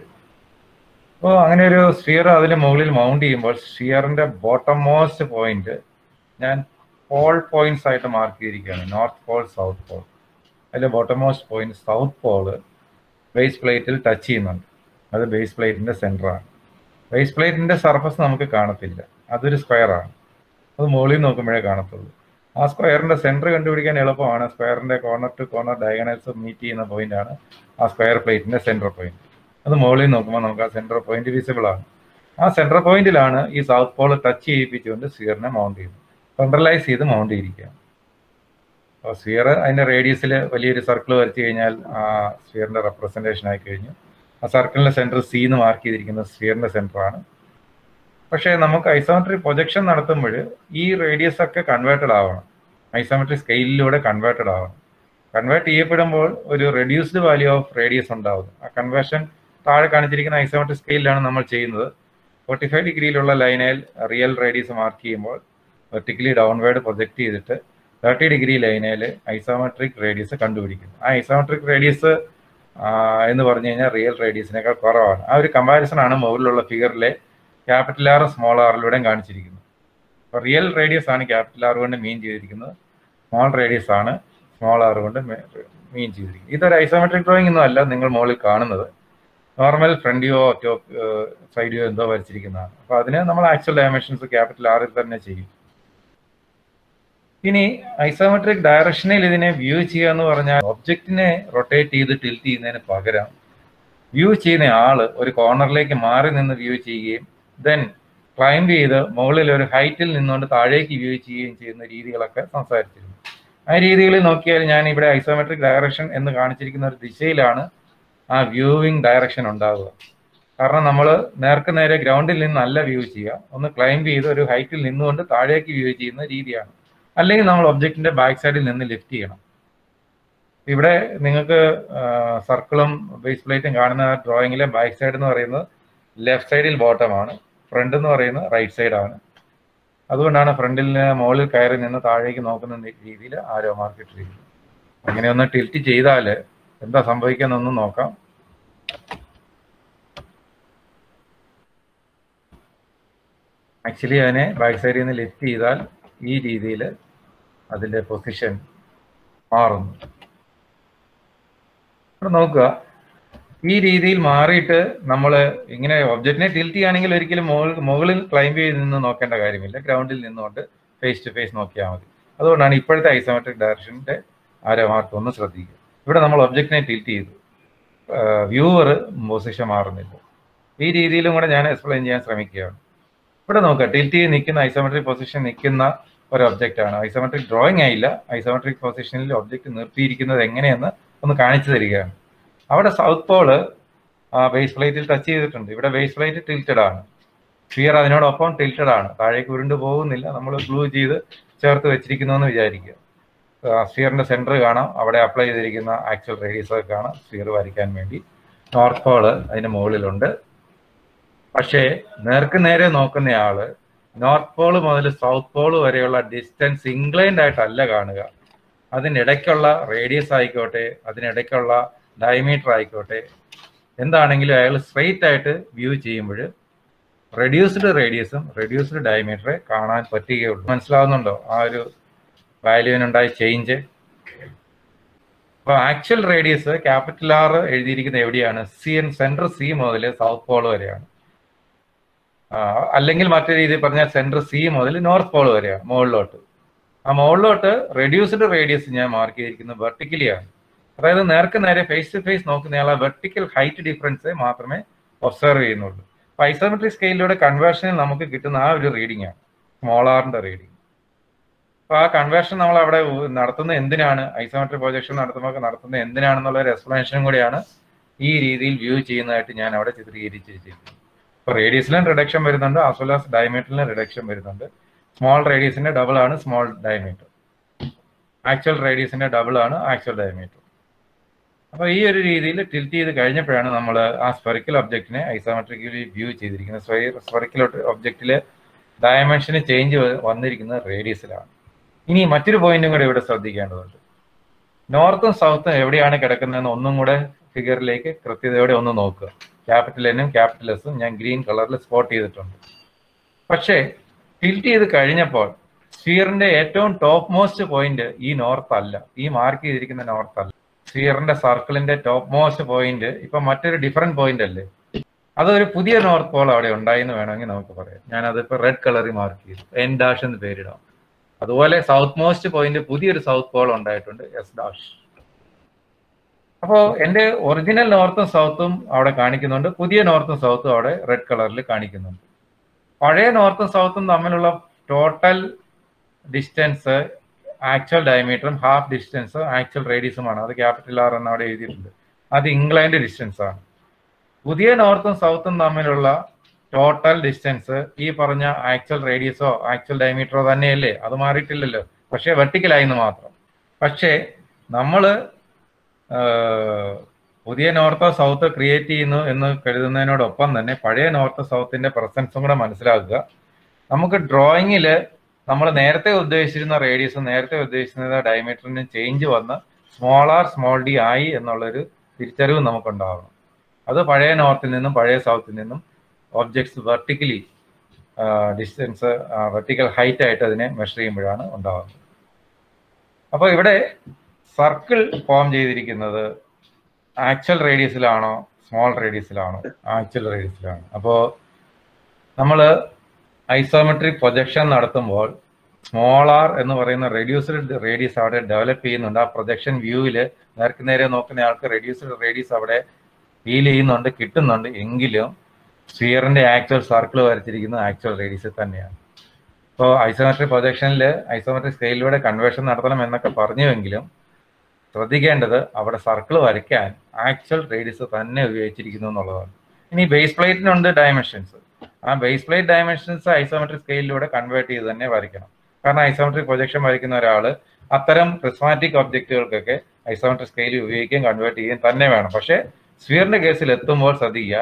അപ്പോൾ അങ്ങനെ ഒരു സ്ഫിയർ അതിന് മുകളിൽ മൗണ്ട് ചെയ്യുമ്പോൾ സ്ഫിയറിന്റെ ബോട്ടം മോസ്റ്റ് പോയിന്റ് ഞാൻ പോൾ പോയിന്റ്സ് ആയിട്ട് മാർക്ക് ചെയ്തിരിക്കുകയാണ് നോർത്ത് പോൾ സൗത്ത് പോൾ അതിൽ bottom most point south pole base പ്ലേറ്റിൽ ടച്ച് ചെയ്യുന്നുണ്ട് അത് ബേസ് പ്ലേറ്റിന്റെ സെന്ററാണ് ബേസ് പ്ലേറ്റിന്റെ സർഫസ് നമുക്ക് കാണത്തില്ല അതൊരു സ്ക്വയർ ആണ് അത് മുകളിൽ നോക്കുമ്പോഴേ കാണത്തുള്ളൂ ആ സ്ക്വയറിന്റെ സെന്റർ കണ്ടുപിടിക്കാൻ എളുപ്പമാണ് സ്ക്വയറിന്റെ corner to corner diagonals meet ചെയ്യുന്ന പോയിന്റ് ആണ് ആ സ്ക്വയർ പ്ലേറ്റിന്റെ സെന്റർ പോയിന്റ് അത് മുകളിൽ നോക്കുമ്പോൾ നമുക്ക് ആ സെന്റർ പോയിന്റ് വിസിബിൾ ആണ് ആ സെന്റർ പോയിന്റിലാണ് ഈ സൗത്ത് പോൾ ടച്ച് ചെയ്യിപ്പിച്ചുകൊണ്ട് സ്ഫിയറിനെ മൗണ്ട് ചെയ്യുന്നത് സെൻട്രലൈസ് ചെയ്ത് മൗണ്ട് ചെയ്തിരിക്കുകയാണ് അപ്പോൾ സ്ഫിയർ അതിന്റെ റേഡിയസിൽ വലിയൊരു സർക്കിൾ വരച്ചു കഴിഞ്ഞാൽ ആ സ്ഫിയറിന്റെ റെപ്രസെന്റേഷൻ ആയി കഴിഞ്ഞു ആ സർക്കിളിന്റെ സെന്റർ സി എന്ന് മാർക്ക് ചെയ്തിരിക്കുന്നത് സ്ഫിയറിന്റെ സെന്റർ ആണ് പക്ഷേ നമുക്ക് ഐസോമെട്രിക് പ്രൊജക്ഷൻ നടത്തുമ്പോൾ ഈ റേഡിയസ് ഒക്കെ കൺവേർട്ടഡ് ആവണം ഐസോമെട്രിക് സ്കെയിലിലൂടെ കൺവേർട്ടഡ് ആവണം കൺവേർട്ട് ചെയ്യപ്പെടുമ്പോൾ ഒരു റെഡ്യൂസ്ഡ് വാല്യൂ ഓഫ് റേഡിയസ് ഉണ്ടാവും ആ കൺവേർഷൻ താഴെ കാണിച്ചിരിക്കുന്ന ഐസോമെട്രിക് സ്കെയിലാണ് നമ്മൾ ചെയ്യുന്നത് ഫോർട്ടി ഫൈവ് ഡിഗ്രിയിലുള്ള ലൈനയിൽ റിയൽ റേഡിയസ് മാർക്ക് ചെയ്യുമ്പോൾ വെർട്ടിക്കലി ഡൗൺവേർഡ് പ്രൊജക്ട് ചെയ്തിട്ട് തേർട്ടി ഡിഗ്രി ലൈനയിൽ ഐസോമെട്രിക് റേഡിയസ് കണ്ടുപിടിക്കുന്നു ആ ഐസോമെട്രിക് റേഡിയസ് എന്ന് പറഞ്ഞു കഴിഞ്ഞാൽ റിയൽ റേഡിയസിനേക്കാൾ കുറവാണ് ആ ഒരു കമ്പാരിസൺ ആണ് മുകളിലുള്ള ഫിഗറിലെ ക്യാപിറ്റൽ ആർ സ്മോൾ ആറിലൂടെയും കാണിച്ചിരിക്കുന്നത് അപ്പോൾ റിയൽ റേഡിയസ് ആണ് ക്യാപിറ്റൽ ആർ കൊണ്ട് മീൻ ചെയ്തിരിക്കുന്നത് സ്മോൾ റേഡിയസ് ആണ് സ്മോൾ ആർ കൊണ്ട് മീൻ ചെയ്തിരിക്കുന്നത് ഇതൊരു ഐസോമെട്രിക് ഡ്രോയിങ് ഒന്നും അല്ല നിങ്ങൾ മുകളിൽ കാണുന്നത് normal front view top side view എന്തോ വരച്ചിരിക്കുന്നതാണ് അപ്പോൾ അതിന് നമ്മൾ ആക്ച്വൽ ഡയമെൻഷൻസ് ക്യാപിറ്റൽ ആറിൽ തന്നെ ചെയ്യും ഇനി ഐസോമെട്രിക് ഡയറക്ഷനിൽ ഇതിനെ വ്യൂ ചെയ്യുക എന്ന് പറഞ്ഞാൽ ഒബ്ജക്റ്റിനെ റൊട്ടേറ്റ് ചെയ്ത് ടിൽറ്റ് ചെയ്യുന്നതിന് പകരം വ്യൂ ചെയ്യുന്ന ആള് ഒരു കോർണറിലേക്ക് മാറി നിന്ന് വ്യൂ ചെയ്യുകയും ദെൻ ക്ലൈംബ് ചെയ്ത് മുകളിൽ ഒരു ഹൈറ്റിൽ നിന്നുകൊണ്ട് താഴേക്ക് വ്യൂ ചെയ്യുകയും ചെയ്യുന്ന രീതികളൊക്കെ സംസാരിച്ചിരുന്നു ആ രീതികളിൽ നോക്കിയാൽ ഞാൻ ഇവിടെ ഐസോമെട്രിക് ഡയറക്ഷൻ എന്ന് കാണിച്ചിരിക്കുന്ന ഒരു ദിശയിലാണ് ആ വ്യൂവിങ് ഡയറക്ഷൻ ഉണ്ടാവുക കാരണം നമ്മൾ നേർക്ക് നേരെ ഗ്രൗണ്ടിൽ നിന്നല്ല വ്യൂ ചെയ്യുക ഒന്ന് ക്ലൈംബ് ചെയ്ത് ഒരു ഹൈറ്റിൽ നിന്നുകൊണ്ട് താഴേക്ക് വ്യൂ ചെയ്യുന്ന രീതിയാണ് അല്ലെങ്കിൽ നമ്മൾ ഒബ്ജക്റ്റിന്റെ ബാക്ക് സൈഡിൽ നിന്ന് ലിഫ്റ്റ് ചെയ്യണം ഇവിടെ നിങ്ങൾക്ക് സർക്കിളും ബേസ് പ്ലേറ്റും കാണുന്ന ഡ്രോയിങ്ങിലെ ബാക്ക് സൈഡ് എന്ന് പറയുന്നത് ലെഫ്റ്റ് സൈഡിൽ ബോട്ടമാണ് ഫ്രണ്ട് എന്ന് പറയുന്നത് റൈറ്റ് സൈഡാണ് അതുകൊണ്ടാണ് ഫ്രണ്ടിൽ മുകളിൽ കയറി നിന്ന് താഴേക്ക് നോക്കുന്ന രീതിയിൽ ആരോ മാർക്ക് ഇട്ടിരിക്കുന്നത് അങ്ങനെ ഒന്ന് ടിൽറ്റ് ചെയ്താൽ എന്താ സംഭവിക്കുന്നതെന്ന് നോക്കാം ആക്ച്വലി അതിനെ ബാക്ക് സൈഡിൽ നിന്ന് ലിഫ്റ്റ് ചെയ്താൽ ഈ രീതിയിൽ അതിന്റെ പൊസിഷൻ മാറുന്നു ഇവിടെ നോക്കുക ഈ രീതിയിൽ മാറിയിട്ട് നമ്മൾ ഇങ്ങനെ ഒബ്ജക്റ്റിനെ ടിൽറ്റ് ചെയ്യുകയാണെങ്കിൽ ഒരിക്കലും മുകളിൽ ക്ലൈംബ് ചെയ്ത് നിന്ന് നോക്കേണ്ട കാര്യമില്ല ഗ്രൗണ്ടിൽ നിന്നുകൊണ്ട് ഫേസ് ടു ഫേസ് നോക്കിയാൽ മതി അതുകൊണ്ടാണ് ഇപ്പോഴത്തെ ഐസോമെട്രിക് ഡയറക്ഷൻ്റെ ആരോ മാർക്ക് ഒന്ന് ശ്രദ്ധിക്കുക ഇവിടെ നമ്മൾ ഒബ്ജക്റ്റിനെ ടിൽറ്റ് ചെയ്തു വ്യൂവർ പൊസിഷൻ മാറുന്നില്ല ഈ രീതിയിലും കൂടെ ഞാൻ എക്സ്പ്ലെയിൻ ചെയ്യാൻ ശ്രമിക്കുകയാണ് ഇവിടെ നോക്കുക ടിൽറ്റ് ചെയ്ത് നിൽക്കുന്ന ഐസോമെട്രിക് പൊസിഷൻ നിൽക്കുന്ന ഒരു ഒബ്ജക്റ്റ് ആണ് ഐസോമെട്രിക് ഡ്രോയിങ് ആയില്ല ഐസോമെട്രിക് പൊസിഷനിൽ ഒബ്ജക്റ്റ് നിർത്തിയിരിക്കുന്നത് എങ്ങനെയെന്ന് ഒന്ന് കാണിച്ചു തരികയാണ് അവിടെ സൗത്ത് പോള് ബേസ് പ്ലേറ്റിൽ ടച്ച് ചെയ്തിട്ടുണ്ട് ഇവിടെ ബേസ് പ്ലേറ്റ് ടിൽറ്റഡ് ആണ് സ്ഫിയർ അതിനോടൊപ്പം ടിൽറ്റഡ് ആണ് താഴേക്ക് ഉരുണ്ട് പോകുന്നില്ല നമ്മൾ ഗ്ലൂ ചെയ്ത് ചേർത്ത് വെച്ചിരിക്കുന്നു എന്ന് വിചാരിക്കുക സ്ഫിയറിന്റെ സെന്റർ കാണാം അവിടെ അപ്ലൈ ചെയ്തിരിക്കുന്ന ആക്ച്വൽ റേഡിയസ് ഒക്കെ കാണാം സ്ഫിയർ വരയ്ക്കാൻ വേണ്ടി നോർത്ത് പോള് അതിന്റെ മുകളിലുണ്ട് പക്ഷേ നേർക്ക് നേരെ നോക്കുന്നയാള് നോർത്ത് പോള് മുതൽ സൗത്ത് പോള് വരെയുള്ള ഡിസ്റ്റൻസ് ഇൻക്ലൈൻഡ് ആയിട്ടല്ല കാണുക അതിനിടയ്ക്കുള്ള റേഡിയസ് ആയിക്കോട്ടെ അതിനിടയ്ക്കുള്ള ഡയമീറ്റർ ആയിക്കോട്ടെ എന്താണെങ്കിലും അയാൾ സ്ട്രെയിറ്റ് ആയിട്ട് വ്യൂ ചെയ്യുമ്പോൾ റെഡ്യൂസ്ഡ് റേഡിയസും റെഡ്യൂസ്ഡ് ഡയമീറ്ററെ കാണാൻ പറ്റുകയുള്ളൂ മനസ്സിലാവുന്നുണ്ടോ ആ ഒരു വാല്യൂവിനുണ്ടായ ചേഞ്ച് അപ്പോൾ ആക്ച്വൽ റേഡിയസ് ക്യാപിറ്റൽ ആർ എഴുതിയിരിക്കുന്നത് എവിടെയാണ് സി എൻ സെൻട്രൽ സി മുതൽ സൗത്ത് പോൾ വരെയാണ് അല്ലെങ്കിൽ മറ്റൊരു രീതിയിൽ പറഞ്ഞാൽ സെൻട്രൽ സി മുതൽ നോർത്ത് പോൾ വരെയാണ് മുകളിലോട്ട് ആ മുകളിലോട്ട് റെഡ്യൂസ്ഡ് റേഡിയസ് ഞാൻ മാർക്ക് ചെയ്തിരിക്കുന്നത് വെർട്ടിക്കലിയാണ് അതായത് നേർക്ക് നേരെ ഫേസ് ടു ഫേസ് നോക്കുന്നയാൾ ആ വെർട്ടിക്കൽ ഹൈറ്റ് ഡിഫറൻസ് മാത്രമേ ഒബ്സർവ് ചെയ്യുന്നുള്ളൂ അപ്പൊ ഐസോമെട്രിക് സ്കെയിലിലൂടെ കൺവേർഷനിൽ നമുക്ക് കിട്ടുന്ന ആ ഒരു റീഡിംഗ് ആണ് സ്മോൾ ആറിന്റെ റീഡിംഗ് അപ്പൊ ആ കൺവേർഷൻ നമ്മൾ അവിടെ നടത്തുന്ന എന്തിനാണ് ഐസോമെട്രിക് പ്രൊജക്ഷൻ നടത്തുമ്പോൾ നടത്തുന്നത് എന്തിനാണെന്നുള്ള ഒരു എക്സ്പ്ലനേഷനും കൂടിയാണ് ഈ രീതിയിൽ വ്യൂ ചെയ്യുന്നതായിട്ട് ഞാൻ അവിടെ ചിത്രീകരിച്ച് വെച്ചിരിക്കുന്നത് ഇപ്പൊ റേഡിയസിലും റിഡക്ഷൻ വരുന്നുണ്ട് ആസ് വെൽ ആസ് ഡയമീറ്ററിലും റിഡക്ഷൻ വരുന്നുണ്ട് സ്മോൾ റേഡിയസിന്റെ ഡബിൾ ആണ് സ്മോൾ ഡയമീറ്റർ ആക്ച്വൽ റേഡിയസിന്റെ ഡബിൾ ആണ് ആക്ച്വൽ ഡയമീറ്റർ അപ്പൊ ഈ ഒരു രീതിയിൽ ടിൽറ്റ് ചെയ്ത് കഴിഞ്ഞപ്പോഴാണ് നമ്മൾ ആ സ്പെറിക്കൽ ഒബ്ജക്റ്റിനെ ഐസോമെട്രിക്കലി വ്യൂ ചെയ്തിരിക്കുന്നത് സ്പെറിക്കൽ ഒബ്ജക്റ്റില് ഡയമെൻഷന് ചേഞ്ച് വന്നിരിക്കുന്നത് റേഡിയസിലാണ് ഇനി മറ്റൊരു പോയിന്റും കൂടെ ഇവിടെ ശ്രദ്ധിക്കേണ്ടതുണ്ട് നോർത്തും സൗത്തും എവിടെയാണ് കിടക്കുന്നതെന്ന് ഒന്നും കൂടെ ഫിഗറിലേക്ക് കൃത്യതയോടെ ഒന്ന് നോക്കുക ക്യാപിറ്റൽ എന്നും ക്യാപിറ്റൽ എസും ഞാൻ ഗ്രീൻ കളറിൽ സ്പോട്ട് ചെയ്തിട്ടുണ്ട് പക്ഷേ ടിൽറ്റ് ചെയ്ത് കഴിഞ്ഞപ്പോൾ സ്ഫിയറിന്റെ ഏറ്റവും ടോപ്പ് മോസ്റ്റ് പോയിന്റ് ഈ നോർത്ത് അല്ല ഈ മാർക്ക് ചെയ്തിരിക്കുന്ന നോർത്ത് അല്ല സ്ഫിയറിന്റെ സർക്കിളിന്റെ ടോപ്പ് മോസ്റ്റ് പോയിന്റ് ഇപ്പൊ മറ്റൊരു ഡിഫറെന്റ് പോയിന്റ് അല്ലേ അതൊരു പുതിയ നോർത്ത് പോൾ അവിടെ ഉണ്ടായി എന്ന് വേണമെങ്കിൽ നമുക്ക് പറയാം ഞാൻ അതിപ്പോ റെഡ് കളറിൽ മാർക്ക് ചെയ്തു എൻ ഡാഷ് എന്ന് പേരിടാം അതുപോലെ സൗത്ത് മോസ്റ്റ് പോയിന്റ് പുതിയൊരു സൗത്ത് പോൾ ഉണ്ടായിട്ടുണ്ട് എസ് ഡാഷ് അപ്പോ എന്റെ ഒറിജിനൽ നോർത്തും സൗത്തും അവിടെ കാണിക്കുന്നുണ്ട് പുതിയ നോർത്തും സൗത്തും അവിടെ റെഡ് കളറിൽ കാണിക്കുന്നുണ്ട് പഴയ നോർത്തും സൗത്തും തമ്മിലുള്ള ടോട്ടൽ ഡിസ്റ്റൻസ് ആക്ച്വൽ ഡയമീറ്ററും ഹാഫ് ഡിസ്റ്റൻസ് ആക്ച്വൽ റേഡിയസുമാണ് അത് ക്യാപിറ്റൽ ആർ എന്ന് അവിടെ എഴുതിയിട്ടുണ്ട് അത് ഇംഗ്ലണ്ട് ഡിസ്റ്റൻസ് ആണ് പുതിയ നോർത്തും സൗത്തും തമ്മിലുള്ള ടോട്ടൽ ഡിസ്റ്റൻസ് ഈ പറഞ്ഞ ആക്ച്വൽ റേഡിയസോ ആക്ച്വൽ ഡയമീറ്ററോ തന്നെയല്ലേ അത് മാറിയിട്ടില്ലല്ലോ പക്ഷേ വെർട്ടിക്കലായിന്ന് മാത്രം പക്ഷേ നമ്മൾ പുതിയ നോർത്തോ സൗത്ത് ക്രിയേറ്റ് ചെയ്യുന്നു എന്ന് കരുതുന്നതിനോടൊപ്പം തന്നെ പഴയ നോർത്ത് സൗത്തിന്റെ പ്രസൻസും കൂടെ മനസ്സിലാക്കുക നമുക്ക് ഡ്രോയിങ്ങിൽ നമ്മൾ നേരത്തെ ഉദ്ദേശിച്ചിരുന്ന റേഡിയസ് നേരത്തെ ഉദ്ദേശിച്ചിരുന്ന ഡയമീറ്ററിന് ചേഞ്ച് വന്ന് സ്മോൾ ആർ സ്മോൾ ഡി ആയി എന്നുള്ളൊരു തിരിച്ചറിവ് നമുക്കുണ്ടാവണം അത് പഴയ നോർത്തിൽ നിന്നും പഴയ സൗത്തിൽ നിന്നും objects vertically distance vertical height ആയിട്ട് അതിനെ മെഷർ ചെയ്യുമ്പോഴാണ് ഉണ്ടാകുന്നത് അപ്പോൾ ഇവിടെ സർക്കിൾ ഫോം ചെയ്തിരിക്കുന്നത് ആക്ച്വൽ റേഡിയസിലാണോ സ്മോൾ റേഡിയസിലാണോ ആക്ച്വൽ റേഡിയസിലാണോ അപ്പോൾ നമ്മൾ ഐസോമെട്രിക് പ്രൊജക്ഷൻ നടത്തുമ്പോൾ സ്മോൾ ആർ എന്ന് പറയുന്ന റെഡ്യൂസ്ഡ് റേഡിയസ് അവിടെ ഡെവലപ്പ് ചെയ്യുന്നുണ്ട് ആ പ്രൊജക്ഷൻ വ്യൂവിൽ നേർക്ക് നേരെ നോക്കുന്ന ആൾക്ക് റെഡ്യൂസ്ഡ് റേഡിയസ് അവിടെ ഫീൽ ചെയ്യുന്നുണ്ട് കിട്ടുന്നുണ്ട് എങ്കിലും സ്ഫിയറിന്റെ ആക്ച്വൽ സർക്കിൾ വരച്ചിരിക്കുന്നത് ആക്ച്വൽ റേഡിയസിൽ തന്നെയാണ് ഇപ്പോൾ ഐസോമെട്രിക് പ്രൊജക്ഷനിൽ ഐസോമെട്രിക് സ്കെയിലിലൂടെ കൺവേർഷൻ നടത്തണം എന്നൊക്കെ പറഞ്ഞുവെങ്കിലും ശ്രദ്ധിക്കേണ്ടത് അവിടെ സർക്കിൾ വരയ്ക്കാൻ ആക്ച്വൽ റേഡിയസ് തന്നെ ഉപയോഗിച്ചിരിക്കുന്നു എന്നുള്ളതാണ് ഇനി ബേസ് പ്ലേറ്റിനുണ്ട് ഡയമെൻഷൻസ് ആ ബേസ് പ്ലേറ്റ് ഡയമെൻഷൻസ് ഐസോമെട്രിക് സ്കെയിലിലൂടെ കൺവേർട്ട് ചെയ്ത് തന്നെ വരയ്ക്കണം കാരണം ഐസോമെട്രിക് പ്രൊജക്ഷൻ വരയ്ക്കുന്ന ഒരാൾ അത്തരം പ്രിസ്മാറ്റിക് ഒബ്ജക്റ്റുകൾക്കൊക്കെ ഐസോമെട്രിക് സ്കെയിൽ ഉപയോഗിക്കുകയും കൺവേർട്ട് ചെയ്യുകയും തന്നെ വേണം പക്ഷേ സ്ഫിയറിന്റെ കേസിൽ എത്തുമ്പോൾ ശ്രദ്ധിക്കുക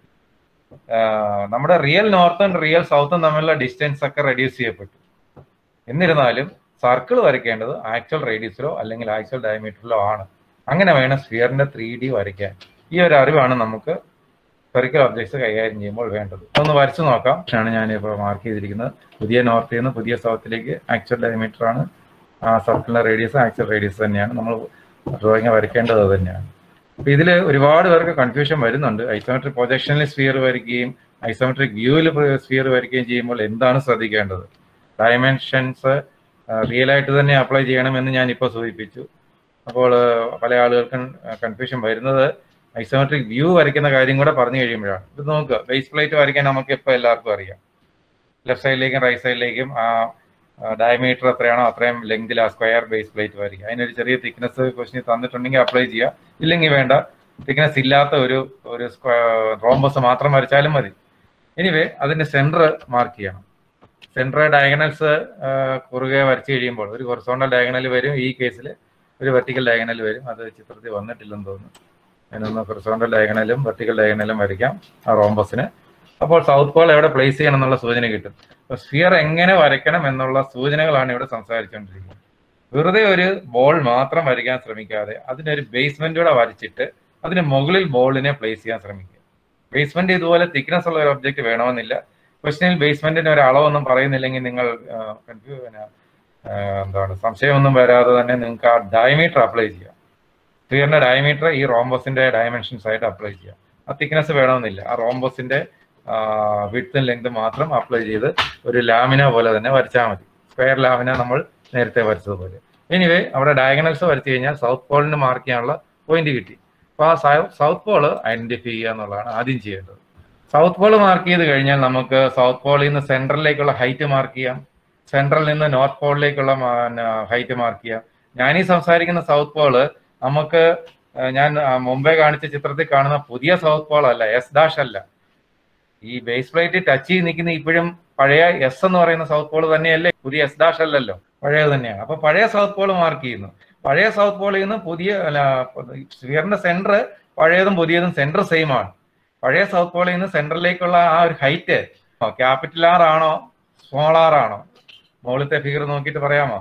നമ്മുടെ റിയൽ നോർത്തും റിയൽ സൗത്തും തമ്മിലുള്ള ഡിസ്റ്റൻസ് ഒക്കെ റെഡ്യൂസ് ചെയ്യപ്പെട്ടു എന്നിരുന്നാലും സർക്കിൾ വരയ്ക്കേണ്ടത് ആക്ച്വൽ റേഡിയസിലോ അല്ലെങ്കിൽ ആക്ച്വൽ ഡയമീറ്ററിലോ ആണ് അങ്ങനെ വേണം സ്ഫിയറിന്റെ ത്രീ ഡി വരയ്ക്കാൻ ഈ ഒരു അറിവാണ് നമുക്ക് സ്പെറിക്കൽ ഒബ്ജക്ട്സ് കൈകാര്യം ചെയ്യുമ്പോൾ വേണ്ടത് ഒന്ന് വരച്ചു നോക്കാം ആണ് ഞാൻ ഇപ്പോൾ മാർക്ക് ചെയ്തിരിക്കുന്നത് പുതിയ നോർത്തിൽ നിന്ന് പുതിയ സൗത്തിലേക്ക് ആക്ച്വൽ ഡയമീറ്റർ ആണ് ആ സർക്കിളിന്റെ റേഡിയസ് ആക്ച്വൽ റേഡിയസ് തന്നെയാണ് നമ്മൾ ഡ്രോയിങ് വരയ്ക്കേണ്ടത് തന്നെയാണ് അപ്പൊ ഇതിൽ ഒരുപാട് പേർക്ക് കൺഫ്യൂഷൻ വരുന്നുണ്ട് ഐസോമെട്രിക് പ്രൊജക്ഷനിൽ സ്ഫിയർ വരയ്ക്കുകയും ഐസോമെട്രിക് വ്യൂവിൽ സ്ഫിയർ വരയ്ക്കുകയും ചെയ്യുമ്പോൾ എന്താണ് ശ്രദ്ധിക്കേണ്ടത് ഡയമെൻഷൻസ് റിയൽ ആയിട്ട് തന്നെ അപ്ലൈ ചെയ്യണമെന്ന് ഞാൻ ഇപ്പോൾ സൂചിപ്പിച്ചു അപ്പോൾ പല ആളുകൾക്കും കൺഫ്യൂഷൻ വരുന്നത് ഐസോമെട്രിക് വ്യൂ വരയ്ക്കുന്ന കാര്യം കൂടെ പറഞ്ഞു കഴിയുമ്പോഴാണ് ഇത് നോക്കുക ബേസ് പ്ലേറ്റ് വരയ്ക്കാൻ നമുക്ക് ഇപ്പോൾ എല്ലാവർക്കും അറിയാം ലെഫ്റ്റ് സൈഡിലേക്കും റൈറ്റ് സൈഡിലേക്കും ആ ഡയമീറ്റർ എത്രയാണോ അത്രയും ലെങ്തിൽ ആ സ്ക്വയർ ബേസ് പ്ലേറ്റ് വരയ്ക്കുക അതിനൊരു ചെറിയ തിക്നെസ് ക്വസ്റ്റിന് തന്നിട്ടുണ്ടെങ്കിൽ അപ്ലൈ ചെയ്യുക ഇല്ലെങ്കിൽ വേണ്ട തിക്നെസ് ഇല്ലാത്ത ഒരു ഒരു റോംബസ് മാത്രം വരച്ചാലും മതി എനിവേ അതിന്റെ സെന്റർ മാർക്ക് ചെയ്യണം സെന്റർ ഡയഗണൽസ് കുറുകെ വരച്ചു കഴിയുമ്പോൾ ഒരു ഹൊറിസോണ്ടൽ ഡയഗണൽ വരും ഈ കേസിൽ ഒരു വെർട്ടിക്കൽ ഡയഗണൽ വരും അത് ചിത്രത്തിൽ വന്നിട്ടില്ലെന്ന് തോന്നുന്നു അതിനൊന്ന് ഹൊറിസോണ്ടൽ ഡയഗണലും വെർട്ടിക്കൽ ഡയഗണലും വരയ്ക്കാം ആ റോംബസിന് അപ്പോൾ സൗത്ത് പോൾ എവിടെ പ്ലേസ് ചെയ്യണം എന്നുള്ള സൂചന കിട്ടും അപ്പൊ സ്ഫിയർ എങ്ങനെ വരയ്ക്കണം എന്നുള്ള സൂചനകളാണ് ഇവിടെ സംസാരിച്ചുകൊണ്ടിരിക്കുന്നത് വെറുതെ ഒരു ബോൾ മാത്രം വരയ്ക്കാൻ ശ്രമിക്കാതെ അതിനൊരു ബേസ്മെന്റ് കൂടെ വരച്ചിട്ട് അതിന് മുകളിൽ ബോളിനെ പ്ലേസ് ചെയ്യാൻ ശ്രമിക്കുക ബേസ്മെന്റ് ഇതുപോലെ തിക്നെസ് ഉള്ള ഒരു ഒബ്ജക്റ്റ് വേണമെന്നില്ല ക്വസ്റ്റനിൽ ബേസ്മെന്റിന് ഒരു അളവൊന്നും പറയുന്നില്ലെങ്കിൽ നിങ്ങൾ കൺഫ്യൂ എന്താണ് സംശയമൊന്നും വരാതെ തന്നെ നിങ്ങൾക്ക് ആ ഡയമീറ്റർ അപ്ലൈ ചെയ്യാം സ്ഫിയറിന്റെ ഡയമീറ്റർ ഈ റോംബസിന്റെ ഡയമെൻഷൻസ് ആയിട്ട് അപ്ലൈ ചെയ്യാം ആ തിക്നെസ് വേണമെന്നില്ല ആ റോംബസിന്റെ വിഡ്ത്തും ലെങ്ത് മാത്രം അപ്ലൈ ചെയ്ത് ഒരു ലാമിന പോലെ തന്നെ വരച്ചാൽ മതി സ്ക്വയർ ലാമിന നമ്മൾ നേരത്തെ വരച്ചതുപോലെ എനിവേ അവിടെ ഡയഗണൽസ് വരച്ചു കഴിഞ്ഞാൽ സൗത്ത് പോളിന് മാർക്ക് ചെയ്യാനുള്ള പോയിന്റ് കിട്ടി അപ്പോൾ ആ സൗത്ത് പോള് ഐഡന്റിഫൈ ചെയ്യുക എന്നുള്ളതാണ് ആദ്യം ചെയ്യേണ്ടത് സൗത്ത് പോൾ മാർക്ക് ചെയ്ത് കഴിഞ്ഞാൽ നമുക്ക് സൗത്ത് പോളിൽ നിന്ന് സെൻട്രലിലേക്കുള്ള ഹൈറ്റ് മാർക്ക് ചെയ്യാം സെൻട്രലിൽ നിന്ന് നോർത്ത് പോളിലേക്കുള്ള ഹൈറ്റ് മാർക്ക് ചെയ്യാം ഞാൻ ഈ സംസാരിക്കുന്ന സൗത്ത് പോള് നമുക്ക് ഞാൻ മുമ്പേ കാണിച്ച ചിത്രത്തിൽ കാണുന്ന പുതിയ സൗത്ത് പോൾ അല്ല എസ് ഡാഷ് അല്ല ഈ ബേസ് പ്ലേറ്റ് ടച്ച് ചെയ്ത് നിൽക്കുന്ന ഇപ്പോഴും പഴയ എസ് എന്ന് പറയുന്ന സൗത്ത് പോൾ തന്നെയല്ലേ പുതിയ എസ് ഡാഷ് അല്ലല്ലോ പഴയത് തന്നെയാണ് അപ്പൊ പഴയ സൗത്ത് പോൾ മാർക്ക് ചെയ്യുന്നു പഴയ സൗത്ത് പോളിൽ നിന്ന് പുതിയ അല്ല സ്ഫിയറിന്റെ സെന്റർ പഴയതും പുതിയതും സെന്റർ സെയിം ആണ് പഴയ സൗത്ത് പോളിൽ നിന്ന് സെന്ററിലേക്കുള്ള ആ ഒരു ഹൈറ്റ് ക്യാപിറ്റൽ ആർ ആണോ സ്മോൾ ആർ ആണോ മുകളിലത്തെ ഫിഗർ നോക്കിയിട്ട് പറയാമോ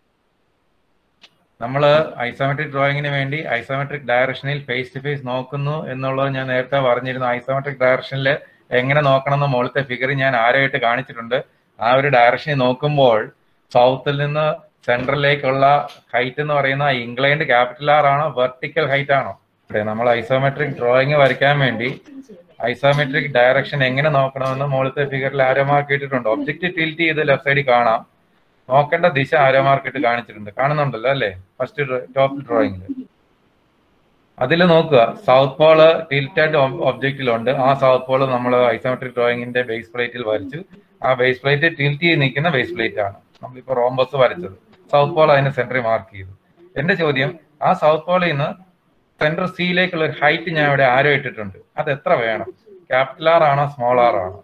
നമ്മൾ ഐസോമെട്രിക് ഡ്രോയിങ്ങിന് വേണ്ടി ഐസോമെട്രിക് ഡയറക്ഷനിൽ ഫേസ് ടു ഫേസ് നോക്കുന്നു എന്നുള്ളത് ഞാൻ നേരത്തെ പറഞ്ഞിരുന്നു ഐസോമെട്രിക് ഡയറക്ഷനിൽ എങ്ങനെ നോക്കണം എന്ന് മുകളിലത്തെ ഫിഗർ ഞാൻ ആരായിട്ട് കാണിച്ചിട്ടുണ്ട് ആ ഒരു ഡയറക്ഷനിൽ നോക്കുമ്പോൾ സൗത്തിൽ നിന്ന് സെൻട്രലിലേക്കുള്ള ഹൈറ്റ് എന്ന് പറയുന്ന ഇംഗ്ലണ്ട് ക്യാപിറ്റൽ ആർ ആണോ വെർട്ടിക്കൽ ഹൈറ്റ് ആണോ ഇവിടെ നമ്മൾ ഐസോമെട്രിക് ഡ്രോയിങ് വരയ്ക്കാൻ വേണ്ടി ഐസോമെട്രിക് ഡയറക്ഷൻ എങ്ങനെ നോക്കണമെന്ന് മുകളിലത്തെ ഫിഗറിൽ ആരോ മാർക്ക് ഇട്ടിട്ടുണ്ട് ഒബ്ജക്റ്റ് ടിൽറ്റ് ചെയ്ത് ലെഫ്റ്റ് സൈഡിൽ കാണാം നോക്കേണ്ട ദിശ ആരോ മാർക്ക് ഇട്ട് കാണിച്ചിട്ടുണ്ട് കാണുന്നുണ്ടല്ലോ അല്ലേ ഫസ്റ്റ് ടോപ്പ് ഡ്രോയിങ്ങിൽ അതിൽ നോക്കുക സൗത്ത് പോള് ടിൽറ്റഡ് ഒബ്ജക്റ്റിലുണ്ട് ആ സൗത്ത് പോള് നമ്മൾ ഐസോമെട്രിക് ഡ്രോയിങ്ങിന്റെ ബേസ് പ്ലേറ്റിൽ വരച്ചു ആ ബേസ് പ്ലേറ്റ് ടിൽറ്റ് ചെയ്ത് നിൽക്കുന്ന ബേസ് പ്ലേറ്റ് ആണ് നമ്മളിപ്പോ റോംബസ് വരച്ചത് സൗത്ത് പോൾ അതിന് സെന്ററിൽ മാർക്ക് ചെയ്തു എന്റെ ചോദ്യം ആ സൗത്ത് പോളിൽ നിന്ന് സെന്റർ സിയിലേക്കുള്ള ഒരു ഹൈറ്റ് ഞാൻ ഇവിടെ ആരോ ഇട്ടിട്ടുണ്ട് അത് എത്ര വേണം ക്യാപിറ്റൽ ആർ ആണോ സ്മോൾ ആർ ആണോ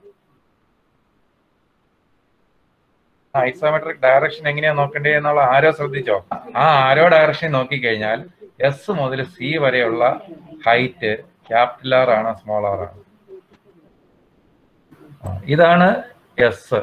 ഐസോമെട്രിക് ഡയറക്ഷൻ എങ്ങനെയാ നോക്കേണ്ടത് എന്നുള്ള ആരോ ശ്രദ്ധിച്ചോ ആ ആരോ ഡയറക്ഷൻ നോക്കിക്കഴിഞ്ഞാൽ എസ് മുതൽ സി വരെയുള്ള ഹൈറ്റ് ക്യാപിറ്റൽ ആർ ആണോ സ്മോൾ ആർ ആണോ ഇതാണ് എസ്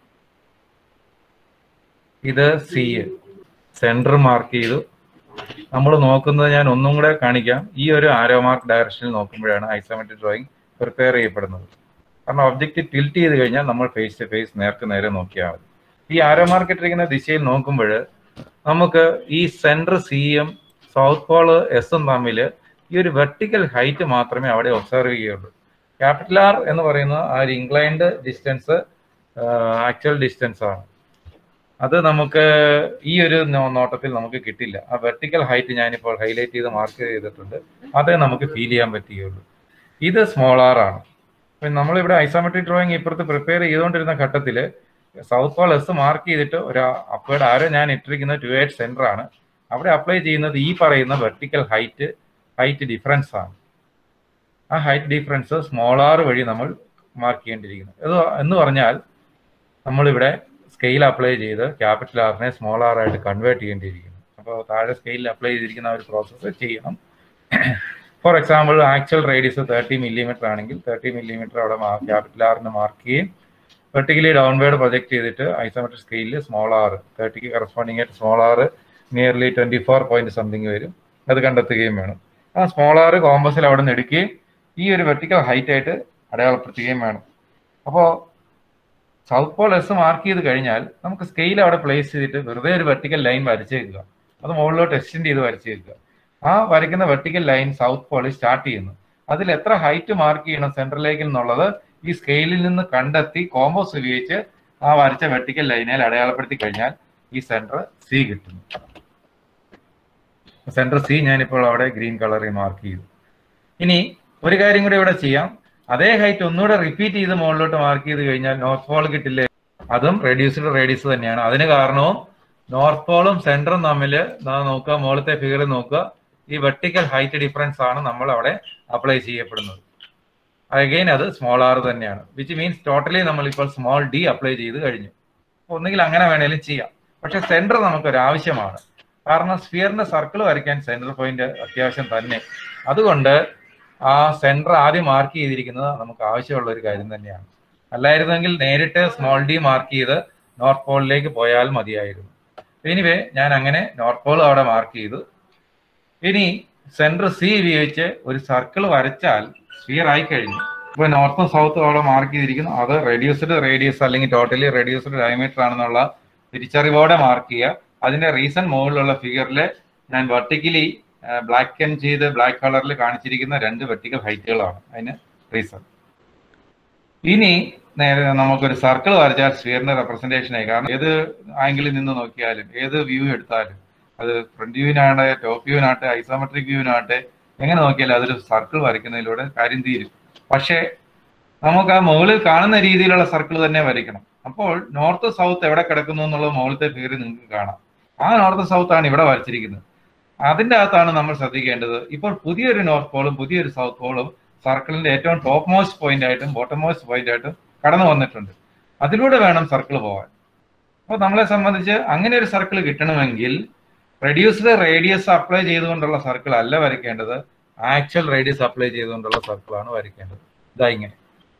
ഇത് സി സെന്റർ മാർക്ക് ചെയ്തു നമ്മൾ നോക്കുന്നത് ഞാൻ ഒന്നും കൂടെ കാണിക്കാം ഈ ഒരു ആരോ മാർക്ക് ഡയറക്ഷനിൽ നോക്കുമ്പോഴാണ് ഐസോമെട്രിക് ഡ്രോയിങ് പ്രിപ്പയർ ചെയ്യപ്പെടുന്നത് കാരണം ഒബ്ജക്റ്റ് ടിൽറ്റ് ചെയ്ത് കഴിഞ്ഞാൽ നമ്മൾ ഫേസ് ടു ഫേസ് നേർക്ക് നേരെ നോക്കിയാൽ മതി ഈ ആരോ മാർക്ക് ഇട്ടിരിക്കുന്ന ദിശയിൽ നോക്കുമ്പോൾ നമുക്ക് ഈ സെന്റർ സിയും സൗത്ത് പോള് എസും തമ്മിൽ ഈ ഒരു വെർട്ടിക്കൽ ഹൈറ്റ് മാത്രമേ അവിടെ ഒബ്സർവ് ചെയ്യുള്ളൂ ക്യാപിറ്റൽ ആർ എന്ന് പറയുന്ന ആ ഒരു ഇംഗ്ലൈൻഡ് ഡിസ്റ്റൻസ് ആക്ച്വൽ ഡിസ്റ്റൻസ് ആണ് അത് നമുക്ക് ഈ ഒരു നോട്ടത്തിൽ നമുക്ക് കിട്ടില്ല ആ വെർട്ടിക്കൽ ഹൈറ്റ് ഞാനിപ്പോൾ ഹൈലൈറ്റ് ചെയ്ത് മാർക്ക് ചെയ്തിട്ടുണ്ട് അതേ നമുക്ക് ഫീൽ ചെയ്യാൻ പറ്റുകയുള്ളൂ ഇത് സ്മോൾ ആർ ആണ് അപ്പം നമ്മളിവിടെ ഐസോമെട്രിക് ഡ്രോയിങ് ഇപ്പുറത്ത് പ്രിപ്പയർ ചെയ്തുകൊണ്ടിരുന്ന ഘട്ടത്തിൽ സൗത്ത് പോൾ എസ് മാർക്ക് ചെയ്തിട്ട് ഒരു അപ്പേർഡ് ആരോ ഞാൻ ഇട്ടിരിക്കുന്നത് ടു എയ്റ്റ് സെന്റർ ആണ് അവിടെ അപ്ലൈ ചെയ്യുന്നത് ഈ പറയുന്ന വെർട്ടിക്കൽ ഹൈറ്റ് ഹൈറ്റ് ഡിഫറൻസ് ആണ് ആ ഹൈറ്റ് ഡിഫറൻസ് സ്മോൾ ആർ വഴി നമ്മൾ മാർക്ക് ചെയ്യേണ്ടിയിരിക്കുന്നു ഇത് എന്ന് പറഞ്ഞാൽ നമ്മളിവിടെ സ്കെയിൽ അപ്ലൈ ചെയ്ത് ക്യാപിറ്റൽ ആറിനെ സ്മോൾ ആർ ആയിട്ട് കൺവേർട്ട് ചെയ്യേണ്ടിയിരിക്കുന്നു അപ്പോൾ താഴെ സ്കെയിലിൽ അപ്ലൈ ചെയ്തിരിക്കുന്ന ഒരു പ്രോസസ്സ് ചെയ്യണം for example actual radius thirty millimetre ആണെങ്കിൽ തേർട്ടി മില്ലിമീറ്റർ അവിടെ ക്യാപിറ്റൽ ആറിന് മാർക്ക് ചെയ്യും വെർട്ടിക്കലി ഡൗൺവേർഡ് പ്രൊജക്ട് ചെയ്തിട്ട് ഐസോമെട്രിക് സ്കെയിലിൽ സ്മോൾ ആർ തേർട്ടിക്ക് കറസ്പോണ്ടിങ് ആയിട്ട് small R nearly twenty four point something വരും അത് കണ്ടെത്തുകയും വേണം ആ സ്മോൾ ആർ കോമ്പസിൽ അവിടെ നിന്ന് എടുക്കുകയും ഈ ഒരു വെർട്ടിക്കൽ ഹൈറ്റ് ആയിട്ട് അടയാളപ്പെടുത്തുകയും വേണം അപ്പോൾ സൗത്ത് പോൾ എസ് മാർക്ക് ചെയ്ത് കഴിഞ്ഞാൽ നമുക്ക് സ്കെയിൽ അവിടെ പ്ലേസ് ചെയ്തിട്ട് വെറുതെ ഒരു വെർട്ടിക്കൽ ലൈൻ വരച്ചേക്കുക അത് മുകളിലോട്ട് എക്സ്റ്റെൻഡ് ചെയ്ത് വരച്ചേക്കുക ആ വരയ്ക്കുന്ന വെർട്ടിക്കൽ ലൈൻ സൗത്ത് പോളിൽ സ്റ്റാർട്ട് ചെയ്യുന്നു അതിൽ എത്ര ഹൈറ്റ് മാർക്ക് ചെയ്യണം സെൻട്രലിലേക്ക് എന്നുള്ളത് ഈ സ്കെയിലിൽ നിന്ന് കണ്ടെത്തി കോമ്പോസ് ഉപയോഗിച്ച് ആ വരച്ച വെർട്ടിക്കൽ ലൈനിൽ അടയാളപ്പെടുത്തി കഴിഞ്ഞാൽ ഈ സെന്റർ സി കിട്ടുന്നു സെന്റർ സി ഞാനിപ്പോൾ അവിടെ ഗ്രീൻ കളറിൽ മാർക്ക് ചെയ്തു ഇനി ഒരു കാര്യം കൂടി ഇവിടെ ചെയ്യാം അതേ ഹൈറ്റ് ഒന്നുകൂടെ റിപ്പീറ്റ് ചെയ്ത് മുകളിലോട്ട് മാർക്ക് ചെയ്ത് കഴിഞ്ഞാൽ നോർത്ത് പോൾ കിട്ടില്ലേ അതും റെഡ്യൂസ്ഡ് റേഡിയസ് തന്നെയാണ് അതിന് കാരണവും നോർത്ത് പോളും സെന്ററും തമ്മിൽ നോക്കുക മുകളിലത്തെ ഫിഗർ നോക്കുക ഈ വെർട്ടിക്കൽ ഹൈറ്റ് ഡിഫറൻസ് ആണ് നമ്മൾ അവിടെ അപ്ലൈ ചെയ്യപ്പെടുന്നത് അഗെയിൻ അത് സ്മോൾ ആർ തന്നെയാണ് വിച്ച് മീൻസ് ടോട്ടലി നമ്മൾ ഇപ്പോൾ സ്മോൾ ഡി അപ്ലൈ ചെയ്ത് കഴിഞ്ഞു ഒന്നുകിൽ അങ്ങനെ വേണേലും ചെയ്യാം പക്ഷെ സെന്റർ നമുക്കൊരു ആവശ്യമാണ് കാരണം സ്ഫിയറിന്റെ സർക്കിൾ വരയ്ക്കാൻ സെന്റർ പോയിന്റ് അത്യാവശ്യം തന്നെ അതുകൊണ്ട് ആ സെന്റർ ആദ്യം മാർക്ക് ചെയ്തിരിക്കുന്നത് നമുക്ക് ആവശ്യമുള്ള ഒരു കാര്യം തന്നെയാണ് അല്ലായിരുന്നെങ്കിൽ നേരിട്ട് സ്മോൾ ഡി മാർക്ക് ചെയ്ത് നോർത്ത് പോളിലേക്ക് പോയാൽ മതിയായിരുന്നു എനിവേ ഞാൻ അങ്ങനെ നോർത്ത് പോൾ അവിടെ മാർക്ക് ചെയ്തു ഇനി സെന്റർ സി ഉപയോഗിച്ച് ഒരു സർക്കിൾ വരച്ചാൽ സ്ഫിയർ ആയി കഴിഞ്ഞു ഇപ്പൊ നോർത്തും സൗത്തും അവിടെ മാർക്ക് ചെയ്തിരിക്കുന്നു അത് റെഡ്യൂസ്ഡ് റേഡിയസ് അല്ലെങ്കിൽ ടോട്ടലി റെഡ്യൂസ്ഡ് ഡയമീറ്റർ ആണെന്നുള്ള തിരിച്ചറിവോടെ മാർക്ക് ചെയ്യുക അതിന്റെ റീസൺ മുകളിലുള്ള ഫിഗറിൽ ഞാൻ വെർട്ടിക്കലി ബ്ലാക്ക് ആൻഡ് ചെയ്ത് ബ്ലാക്ക് കളറിൽ കാണിച്ചിരിക്കുന്ന രണ്ട് വെർട്ടിക്കൽ ഹൈറ്റുകളാണ് അതിന് റീസൺ ഇനി നേരെ നമുക്കൊരു സർക്കിൾ വരച്ചാൽ സ്ഫിയറിന്റെ റെപ്രസെന്റേഷൻ ആയി കാരണം ഏത് ആംഗിളിൽ നിന്ന് നോക്കിയാലും ഏത് വ്യൂ എടുത്താലും അത് ഫ്രണ്ട് വ്യൂവിനാണ് ടോപ്പ് വ്യൂവിനാട്ടെ ഐസോമെട്രിക് വ്യൂവിനാട്ടെ എങ്ങനെ നോക്കിയാലും അതൊരു സർക്കിൾ വരയ്ക്കുന്നതിലൂടെ കാര്യം തീരും പക്ഷേ നമുക്ക് ആ മുകളിൽ കാണുന്ന രീതിയിലുള്ള സർക്കിൾ തന്നെ വരയ്ക്കണം അപ്പോൾ നോർത്ത് സൗത്ത് എവിടെ കിടക്കുന്നു എന്നുള്ളത് മുകളിലത്തെ ഫിഗറിൽ നിങ്ങൾക്ക് കാണാം ആ നോർത്ത് സൗത്ത് ആണ് ഇവിടെ വരച്ചിരിക്കുന്നത് അതിന്റെ അകത്താണ് നമ്മൾ ശ്രദ്ധിക്കേണ്ടത് ഇപ്പോൾ പുതിയൊരു നോർത്ത് പോളും പുതിയൊരു സൗത്ത് പോളും സർക്കിളിന്റെ ഏറ്റവും ടോപ്പ് മോസ്റ്റ് പോയിന്റ് ആയിട്ടും ബോട്ടം മോസ്റ്റ് പോയിന്റ് ആയിട്ടും കടന്നു വന്നിട്ടുണ്ട് അതിലൂടെ വേണം സർക്കിൾ പോകാൻ അപ്പോൾ നമ്മളെ സംബന്ധിച്ച് അങ്ങനെ ഒരു സർക്കിൾ കിട്ടണമെങ്കിൽ റെഡ്യൂസ്ഡ് റേഡിയസ് അപ്ലൈ ചെയ്തുകൊണ്ടുള്ള സർക്കിൾ അല്ല വരയ്ക്കേണ്ടത് ആക്ച്വൽ റേഡിയസ് അപ്ലൈ ചെയ്തുകൊണ്ടുള്ള സർക്കിളാണ് വരയ്ക്കേണ്ടത് ഇതാ ഇങ്ങനെ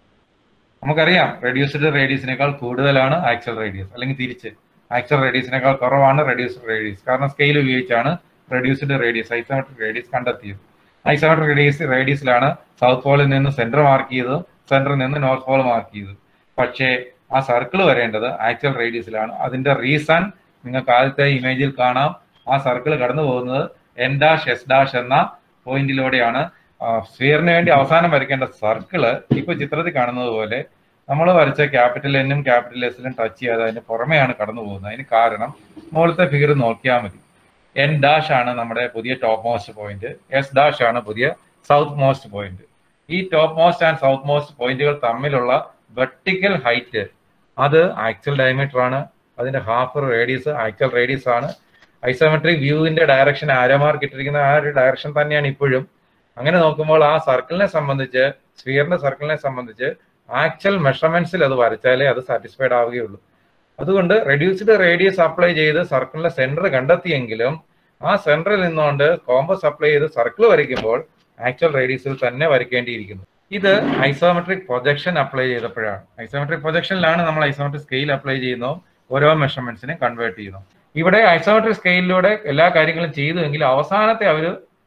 നമുക്കറിയാം റെഡ്യൂസ്ഡ് റേഡിയസിനേക്കാൾ കൂടുതലാണ് ആക്ച്വൽ റേഡിയസ് അല്ലെങ്കിൽ തിരിച്ച് ആക്ച്വൽ റേഡിയസിനേക്കാൾ കുറവാണ് റെഡ്യൂസ്ഡ് റേഡിയസ് കാരണം സ്കെയിൽ ഉപയോഗിച്ചാണ് റെഡ്യൂസ്ഡ് റേഡിയസ് ഐസോമെട്രിക് റേഡിയസ് കണ്ടെത്തിയത് ഐസോമെട്രിക് റേഡിയസ് റേഡിയസിലാണ് സൗത്ത് പോളിൽ നിന്ന് സെന്റർ മാർക്ക് ചെയ്തത് സെന്ററിൽ നിന്ന് നോർത്ത് പോൾ മാർക്ക് ചെയ്തത് പക്ഷേ ആ സർക്കിൾ വരേണ്ടത് ആക്ച്വൽ റേഡിയസിലാണ് അതിന്റെ റീസൺ നിങ്ങൾക്ക് ആദ്യത്തെ ഇമേജിൽ കാണാം ആ സർക്കിൾ കടന്നു പോകുന്നത് എൻ ഡാഷ് എസ് ഡാഷ് എന്ന പോയിന്റിലൂടെയാണ് സ്ഫിയറിന് വേണ്ടി അവസാനം വരയ്ക്കേണ്ട സർക്കിള് ഇപ്പൊ ചിത്രത്തിൽ കാണുന്നത് പോലെ നമ്മൾ വരച്ച ക്യാപിറ്റൽ എന്നും ക്യാപിറ്റൽ എസിലും ടച്ച് ചെയ്യാതെ അതിന് പുറമെയാണ് കടന്നു പോകുന്നത് അതിന് കാരണം മുകളിലത്തെ ഫിഗർ നോക്കിയാൽ മതി എൻ ഡാഷ് ആണ് നമ്മുടെ പുതിയ top most point S dash ആണ് പുതിയ സൗത്ത് മോസ്റ്റ് പോയിന്റ് ഈ top most and south most പോയിന്റുകൾ തമ്മിലുള്ള വെർട്ടിക്കൽ ഹൈറ്റ് അത് ആക്ച്വൽ ഡയമീറ്റർ ആണ് അതിന്റെ ഹാഫ് റേഡിയസ് ആക്ച്വൽ റേഡിയസ് ആണ് ഐസോമെട്രിക് വ്യൂവിന്റെ ഡയറക്ഷൻ ആരോമാർക്ക് ഇട്ടിരിക്കുന്ന ആ ഒരു ഡയറക്ഷൻ തന്നെയാണ് ഇപ്പോഴും അങ്ങനെ നോക്കുമ്പോൾ ആ സർക്കിളിനെ സംബന്ധിച്ച് സ്ഫിയറിന്റെ സർക്കിളിനെ സംബന്ധിച്ച് ആക്ച്വൽ മെഷർമെന്റ്സിൽ അത് വരച്ചാലേ അത് സാറ്റിസ്ഫൈഡ് ആവുകയുള്ളൂ അതുകൊണ്ട് റെഡ്യൂസ്ഡ് റേഡിയസ് അപ്ലൈ ചെയ്ത് സർക്കിളിന്റെ സെന്റർ കണ്ടെത്തിയെങ്കിലും ആ സെന്ററിൽ നിന്നുകൊണ്ട് കോമ്പസ് അപ്ലൈ ചെയ്ത് സർക്കിൾ വരയ്ക്കുമ്പോൾ ആക്ച്വൽ റേഡിയസിൽ തന്നെ വരയ്ക്കേണ്ടിയിരിക്കുന്നു ഇത് ഐസോമെട്രിക് പ്രൊജക്ഷൻ അപ്ലൈ ചെയ്തപ്പോഴാണ് ഐസോമെട്രിക് പ്രൊജക്ഷനിലാണ് നമ്മൾ ഐസോമെട്രിക് സ്കെയിൽ അപ്ലൈ ചെയ്യുന്നു ഓരോ മെഷർമെന്റ്സിനെ കൺവേർട്ട് ചെയ്യുന്നു ഇവിടെ ഐസോമെട്രിക് സ്കെയിലിലൂടെ എല്ലാ കാര്യങ്ങളും ചെയ്തുവെങ്കിൽ അവസാനത്തെ അവർ